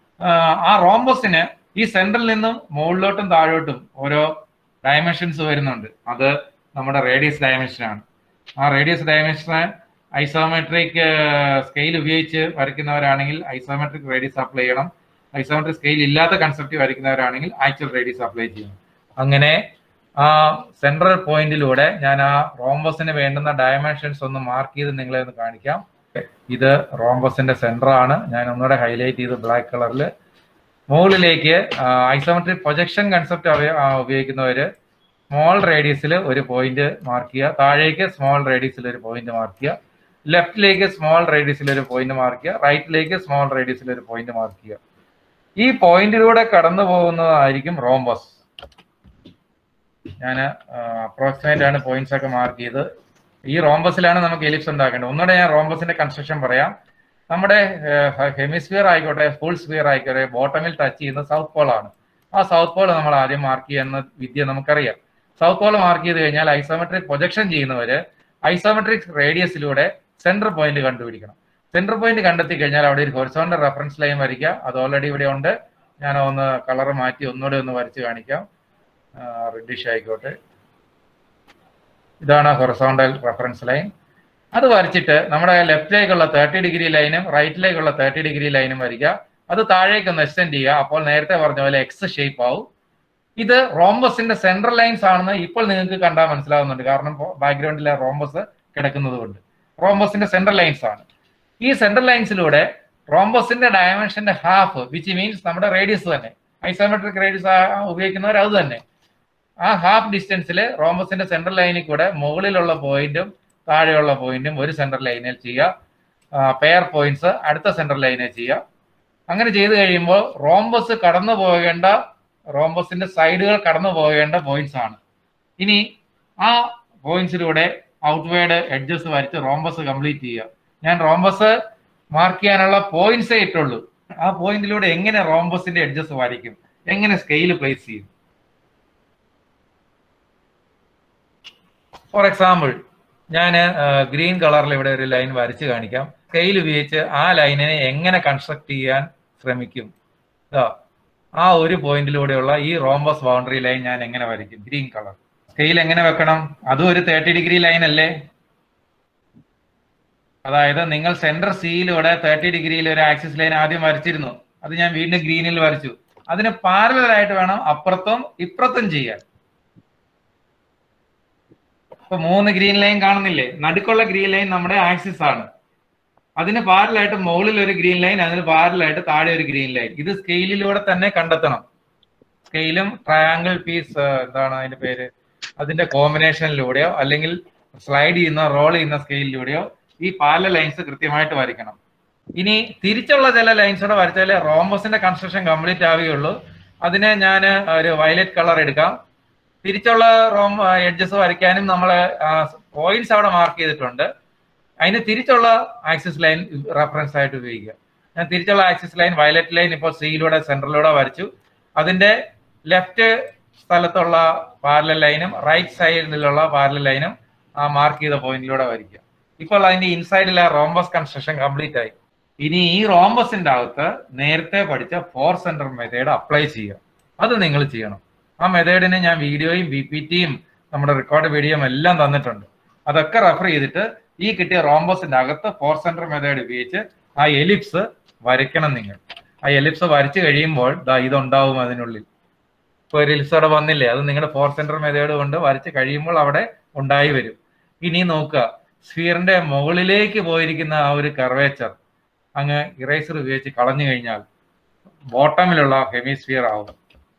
ആ റോംബസിന് ഈ സെൻട്രൽ നിന്നും മുകളിലോട്ടും താഴോട്ടും ഓരോ ഡയമെൻഷൻസ് വരുന്നുണ്ട് അത് നമ്മുടെ റേഡിയസ് ഡയമെൻഷൻ ആണ് ആ റേഡിയസ് ഡയമെൻഷന് ഐസോമെട്രിക് സ്കെയിൽ ഉപയോഗിച്ച് വരയ്ക്കുന്നവരാണെങ്കിൽ ഐസോമെട്രിക് റേഡിയസ് അപ്ലൈ ചെയ്യണം ഐസോമെട്രിക് സ്കെയിൽ ഇല്ലാത്ത കൺസെപ്റ്റ് വരയ്ക്കുന്നവരാണെങ്കിൽ ആക്ച്വൽ റേഡിയസ് അപ്ലൈ ചെയ്യണം അങ്ങനെ ആ സെൻട്രൽ പോയിന്റിലൂടെ ഞാൻ ആ റോംബസിന് വേണ്ടുന്ന ഡയമെൻഷൻസ് ഒന്ന് മാർക്ക് ചെയ്ത് നിങ്ങളെ ഒന്ന് കാണിക്കാം ഇത് റോംബസിന്റെ സെന്റർ ആണ് ഞാൻ ഒന്നുകൂടെ ഹൈലൈറ്റ് ചെയ്ത് ബ്ലാക്ക് കളറിൽ മുകളിലേക്ക് ഐസോമെട്രിക് പ്രൊജക്ഷൻ കൺസെപ്റ്റ് ഉപയോഗിക്കുന്നവര് സ്മോൾ റേഡിയസിൽ ഒരു പോയിന്റ് മാർക്ക് ചെയ്യുക താഴേക്ക് സ്മോൾ റേഡിയസിൽ ഒരു പോയിന്റ് മാർക്ക് ചെയ്യുക ലെഫ്റ്റിലേക്ക് സ്മോൾ റേഡിയസിൽ ഒരു പോയിന്റ് മാർക്ക് ചെയ്യുക റൈറ്റിലേക്ക് സ്മോൾ റേഡിയസിൽ ഒരു പോയിന്റ് മാർക്ക് ചെയ്യുക ഈ പോയിന്റിലൂടെ കടന്നു പോകുന്നതായിരിക്കും റോംബസ് ഞാൻ അപ്രോക്സിമേറ്റ് ആണ് പോയിന്റ്സ് ഒക്കെ മാർക്ക് ചെയ്ത് ഈ റോംബസിലാണ് നമുക്ക് എലിപ്സ് ഉണ്ടാക്കേണ്ടത് ഒന്നുകൂടെ ഞാൻ റോംബസിന്റെ കൺസ്ട്രക്ഷൻ പറയാം നമ്മുടെ ഹെമിസ്ഫിയർ ആയിക്കോട്ടെ ഫുൾ സ്ഫിയർ ആയിക്കോട്ടെ ബോട്ടമിൽ ടച്ച് ചെയ്യുന്ന സൗത്ത് പോൾ ആണ് ആ സൗത്ത് പോൾ നമ്മൾ ആദ്യം മാർക്ക് ചെയ്യുന്ന വിദ്യ നമുക്കറിയാം സൗത്ത് പോൾ മാർക്ക് ചെയ്ത് കഴിഞ്ഞാൽ ഐസോമെട്രിക് പ്രൊജക്ഷൻ ചെയ്യുന്നവര് ഐസോമെട്രിക് റേഡിയസിലൂടെ സെന്റർ പോയിന്റ് കണ്ടുപിടിക്കണം സെന്റർ പോയിന്റ് കണ്ടെത്തി കഴിഞ്ഞാൽ അവിടെ ഒരു ഹൊറിസോണ്ടൽ റെഫറൻസ് ലൈൻ വരയ്ക്കുക അത് ഓൾറെഡി ഇവിടെ ഉണ്ട് ഞാൻ ഒന്ന് കളർ മാറ്റി ഒന്നുകൂടെ ഒന്ന് വരച്ച് കാണിക്കാം റെഡിഷ് ആയിക്കോട്ടെ ഇതാണ് ഹൊറിസോണ്ടൽ റെഫറൻസ് ലൈൻ അത് വരച്ചിട്ട് നമ്മുടെ ലെഫ്റ്റിലേക്കുള്ള തേർട്ടി ഡിഗ്രി ലൈനും റൈറ്റിലേക്കുള്ള തേർട്ടി ഡിഗ്രി ലൈനും വരിക അത് താഴേക്ക് ഒന്ന് എക്സ്റ്റെൻഡ് ചെയ്യുക അപ്പോൾ നേരത്തെ പറഞ്ഞ പോലെ എക്സ് ഷേപ്പ് ആവും ഇത് റോംബസിന്റെ സെൻട്രൽ ലൈൻസ് ആണെന്ന് ഇപ്പോൾ നിങ്ങൾക്ക് കണ്ടാൽ മനസ്സിലാവുന്നുണ്ട് കാരണം ബാക്ക്ഗ്രൗണ്ടിലെ റോംബസ് കിടക്കുന്നത് കൊണ്ട് റോംബസിന്റെ സെൻട്രൽ ലൈൻസ് ആണ് ഈ സെൻട്രൽ ലൈൻസിലൂടെ റോംബസിന്റെ ഡയമെൻഷന്റെ ഹാഫ് വിച്ച് മീൻസ് നമ്മുടെ റേഡിയസ് തന്നെ ഐസോമെട്രിക് റേഡിയസ് ഉപയോഗിക്കുന്നവർ അത് തന്നെ ആ ഹാഫ് ഡിസ്റ്റൻസിൽ റോംബസിന്റെ സെൻട്രൽ ലൈനിൽ കൂടെ മുകളിലുള്ള പോയിന്റും താഴെയുള്ള പോയിന്റും ഒരു സെൻട്രൽ ലൈനിൽ ചെയ്യുക പെയർ പോയിന്റ്സ് അടുത്ത സെൻട്രൽ ലൈനിൽ ചെയ്യുക അങ്ങനെ ചെയ്തു കഴിയുമ്പോൾ റോംബസ് കടന്നു പോകേണ്ട റോംബസിന്റെ സൈഡുകൾ കടന്നു പോകേണ്ട പോയിന്റ്സ് ആണ് ഇനി ആ പോയിന്റ്സിലൂടെ ഔട്ട്വേർഡ് എഡ്ജസ് വരച്ച് റോംബസ് കംപ്ലീറ്റ് ചെയ്യുക ഞാൻ റോംബസ് മാർക്ക് ചെയ്യാനുള്ള പോയിന്റ്സേ ഇട്ടുള്ളൂ ആ പോയിന്റിലൂടെ എങ്ങനെ റോംബസിന്റെ എഡ്ജസ് വരയ്ക്കും എങ്ങനെ സ്കെയിൽ പ്ലേസ് ചെയ്യും ഫോർ എക്സാമ്പിൾ ഞാൻ ഗ്രീൻ കളറിൽ ഇവിടെ ഒരു ലൈൻ വരച്ച് കാണിക്കാം സ്കെയിൽ ഉപയോഗിച്ച് ആ ലൈനിനെ എങ്ങനെ കൺസ്ട്രക്ട് ചെയ്യാൻ ശ്രമിക്കും ഇതാ ആ ഒരു പോയിന്റിലൂടെയുള്ള ഈ റോംബസ് ബൗണ്ടറി ലൈൻ ഞാൻ എങ്ങനെ വരയ്ക്കും ഗ്രീൻ കളർ സ്കെയിൽ എങ്ങനെ വെക്കണം അതും ഒരു തേർട്ടി ഡിഗ്രി ലൈൻ അല്ലേ അതായത് നിങ്ങൾ സെന്റർ സിയിലൂടെ തേർട്ടി ഡിഗ്രിയിൽ ഒരു ആക്സിസ് ലൈൻ ആദ്യം വരച്ചിരുന്നു അത് ഞാൻ വീണ്ടും ഗ്രീനിൽ വരച്ചു അതിന് പാരലൽ ആയിട്ട് വേണം അപ്പുറത്തും ഇപ്പുറത്തും ചെയ്യാൻ ഇപ്പൊ മൂന്ന് ഗ്രീൻ ലൈൻ കാണുന്നില്ലേ നടുക്കുള്ള ഗ്രീൻ ലൈൻ നമ്മുടെ ആക്സിസ് ആണ് അതിന് പാരലായിട്ട് മുകളിൽ ഒരു ഗ്രീൻ ലൈൻ അതിന് പാരലായിട്ട് താഴെ ഒരു ഗ്രീൻ ലൈൻ ഇത് സ്കെയിലിലൂടെ തന്നെ കണ്ടെത്തണം സ്കെയിലും ട്രയാങ്കിൾ പീസ് എന്താണ് അതിന്റെ പേര് അതിന്റെ കോമ്പിനേഷനിലൂടെയോ അല്ലെങ്കിൽ സ്ലൈഡ് ചെയ്യുന്ന റോൾ ചെയ്യുന്ന സ്കെയിലിലൂടെയോ ഈ പാരല ലൈൻസ് കൃത്യമായിട്ട് വരയ്ക്കണം ഇനി തിരിച്ചുള്ള ചില ലൈൻസ് കൂടെ വരച്ചാലേ റോംബസിന്റെ കൺസ്ട്രക്ഷൻ കംപ്ലീറ്റ് ആവുകയുള്ളൂ അതിന് ഞാൻ ഒരു വയലറ്റ് കളർ എടുക്കാം തിരിച്ചുള്ള റോം എഡ്ജസ് വരയ്ക്കാനും നമ്മൾ പോയിന്റ്സ് അവിടെ മാർക്ക് ചെയ്തിട്ടുണ്ട് അതിന് തിരിച്ചുള്ള ആക്സിസ് ലൈൻ റെഫറൻസ് ആയിട്ട് ഉപയോഗിക്കുക ഞാൻ തിരിച്ചുള്ള ആക്സിസ് ലൈൻ വയലറ്റ് ലൈൻ ഇപ്പോൾ സിയിലൂടെ സെൻട്രലിലൂടെ വരച്ചു അതിന്റെ ലെഫ്റ്റ് സ്ഥലത്തുള്ള പാരലൽ ലൈനും റൈറ്റ് സൈഡിലുള്ള പാരലൽ ലൈനും ആ മാർക്ക് ചെയ്ത പോയിന്റിലൂടെ വരയ്ക്കുക ഇപ്പോൾ അതിന്റെ ഇൻസൈഡിൽ ആ റോംബസ് കൺസ്ട്രക്ഷൻ കംപ്ലീറ്റ് ആയി ഇനി ഈ റോംബസിന്റെ അകത്ത് നേരത്തെ പഠിച്ച ഫോർ സെന്റർ മെത്തേഡ് അപ്ലൈ ചെയ്യുക അത് നിങ്ങൾ ചെയ്യണം ആ മെത്തേഡിന് ഞാൻ വീഡിയോയും ബി പി ടിയും നമ്മുടെ റെക്കോർഡ് വീഡിയോയും എല്ലാം തന്നിട്ടുണ്ട് അതൊക്കെ റെഫർ ചെയ്തിട്ട് ഈ കിട്ടിയ റോംബസിന്റെ അകത്ത് ഫോർ സെന്റർ മെത്തേഡ് ഉപയോഗിച്ച് ആ എലിപ്സ് വരയ്ക്കണം നിങ്ങൾ ആ എലിപ്സ് വരച്ചു കഴിയുമ്പോൾ ദാ ഇതുണ്ടാവും അതിനുള്ളിൽ ഇപ്പോൾ ഒരു എലിപ്സ് അവിടെ വന്നില്ലേ അത് നിങ്ങളുടെ ഫോർ സെന്റർ മെത്തേഡ് കൊണ്ട് വരച്ച് കഴിയുമ്പോൾ അവിടെ ഉണ്ടായി വരും ഇനി നോക്കുക സ്ഫിയറിന്റെ മുകളിലേക്ക് പോയിരിക്കുന്ന ആ ഒരു കർവേച്ചർ അങ്ങ് ഇറേസർ ഉപയോഗിച്ച് കളഞ്ഞു കഴിഞ്ഞാൽ ബോട്ടമിലുള്ള ഹെമിസ്ഫിയർ ആവും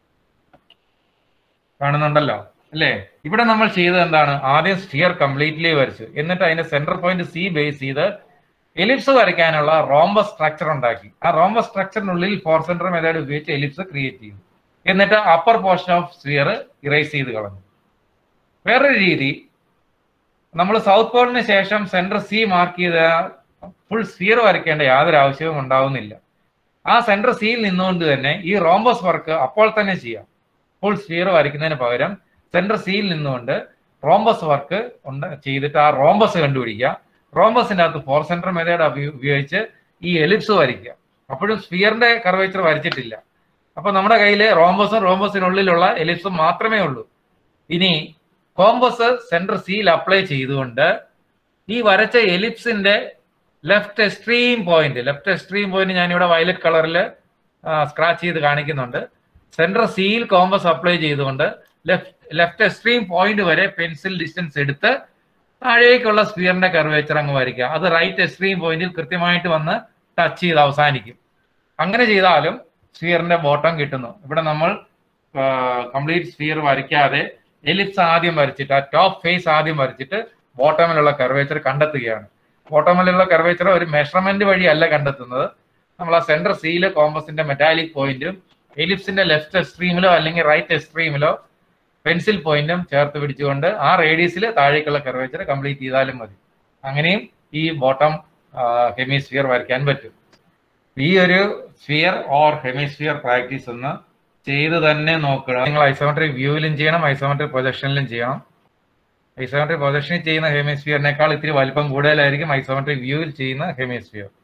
കാണുന്നുണ്ടല്ലോ അല്ലേ ഇവിടെ നമ്മൾ ചെയ്തത് എന്താണ് ആദ്യം സ്ഫിയർ കംപ്ലീറ്റ്ലി വരച്ചു എന്നിട്ട് അതിന്റെ സെന്റർ പോയിന്റ് സി ബേസ് ചെയ്ത് എലിപ്സ് വരയ്ക്കാനുള്ള റോംബസ് സ്ട്രക്ചർ ഉണ്ടാക്കി ആ റോംബസ് സ്ട്രക്ചറിനുള്ളിൽ ഫോർ സെന്റർ മെത്തേഡ് ഉപയോഗിച്ച് എലിപ്സ് ക്രിയേറ്റ് ചെയ്തു എന്നിട്ട് upper portion of sphere erase ചെയ്ത് കളഞ്ഞു വേറൊരു രീതി നമ്മൾ സൗത്ത് പോളിന് ശേഷം സെന്റർ സി മാർക്ക് ചെയ്ത ഫുൾ സ്ഫിയർ വരയ്ക്കേണ്ട യാതൊരു ആവശ്യവും ഉണ്ടാവുന്നില്ല ആ സെന്റർ സിയിൽ നിന്നുകൊണ്ട് തന്നെ ഈ റോംബസ് വർക്ക് അപ്പോൾ തന്നെ ചെയ്യാം ഫുൾ സ്ഫിയർ വരയ്ക്കുന്നതിന് പകരം സെന്റർ സിയിൽ നിന്നുകൊണ്ട് റോംബസ് വർക്ക് ഉണ്ട് ചെയ്തിട്ട് ആ റോംബസ് കണ്ടുപിടിക്കുക റോംബസിന്റെ അകത്ത് ഫോർ സെന്റർ മെത്തേഡ് ഉപയോഗിച്ച് ഈ എലിപ്സ് വരയ്ക്കുക അപ്പോഴും സ്ഫിയറിന്റെ കർവേച്ചർ വരച്ചിട്ടില്ല അപ്പൊ നമ്മുടെ കയ്യിൽ റോംബസും റോംബസിനുള്ളിലുള്ള എലിപ്സും മാത്രമേ ഉള്ളൂ ഇനി കോമ്പസ് സെന്റർ സിയിൽ അപ്ലൈ ചെയ്തുകൊണ്ട് ഈ വരച്ച എലിപ്സിന്റെ left extreme point left extreme point ഞാനിവിടെ വയലറ്റ് കളറിൽ സ്ക്രാച്ച് ചെയ്ത് കാണിക്കുന്നുണ്ട് സെൻട്രൽ സിയിൽ കോമ്പസ് അപ്ലൈ ചെയ്തുകൊണ്ട് ലെഫ്റ്റ് ലെഫ്റ്റ് എക്സ്ട്രീം പോയിന്റ് വരെ പെൻസിൽ ഡിസ്റ്റൻസ് എടുത്ത് താഴേക്കുള്ള സ്പിയറിന്റെ കർവേച്ചർ അങ്ങ് വരയ്ക്കുക അത് റൈറ്റ് എക്സ്ട്രീം പോയിന്റിൽ കൃത്യമായിട്ട് വന്ന് ടച്ച് ചെയ്ത് അവസാനിക്കും അങ്ങനെ ചെയ്താലും സ്ഫിയറിന്റെ ബോട്ടം കിട്ടുന്നു ഇവിടെ നമ്മൾ കംപ്ലീറ്റ് സ്ഫിയർ വരയ്ക്കാതെ എലിപ്സ് ആദ്യം വരച്ചിട്ട് ആ ടോപ്പ് ഫേസ് ആദ്യം വരച്ചിട്ട് ബോട്ടമിലുള്ള കർവേച്ചർ കണ്ടെത്തുകയാണ് ബോട്ടമിലുള്ള കർവേച്ചർ ഒരു മെഷർമെന്റ് വഴിയല്ല കണ്ടെത്തുന്നത് നമ്മൾ ആ സെന്റർ സിയിലെ കോമ്പസിന്റെ മെറ്റാലിക് പോയിന്റും എലിപ്സിന്റെ ലെഫ്റ്റ് എക്സ്ട്രീമിലോ അല്ലെങ്കിൽ റൈറ്റ് എക്സ്ട്രീമിലോ പെൻസിൽ പോയിന്റും ചേർത്ത് പിടിച്ചുകൊണ്ട് ആ റേഡിയസിൽ താഴേക്കുള്ള കർവേച്ചർ കംപ്ലീറ്റ് ചെയ്താലും മതി അങ്ങനെയും ഈ ബോട്ടം ഹെമിസ്ഫിയർ വരയ്ക്കാൻ പറ്റും ഈ ഒരു സ്ഫിയർ ഓർ ഹെമിസ്ഫിയർ പ്രാക്ടീസ് ഒന്ന് ചെയ്ത് തന്നെ നോക്കുക നിങ്ങൾ ഐസോമെട്രിക് വ്യൂവിലും ചെയ്യണം ഐസോമെട്രിക് പ്രൊജക്ഷനിലും ചെയ്യണം ഐസോമെട്രിക് പ്രൊജക്ഷനിൽ ചെയ്യുന്ന ഹെമിസ്ഫിയറിനേക്കാൾ ഇത്തിരി വലിപ്പം കൂടുതലായിരിക്കും ഐസോമെട്രിക് വ്യൂവിൽ ചെയ്യുന്ന ഹെമിസ്ഫിയർ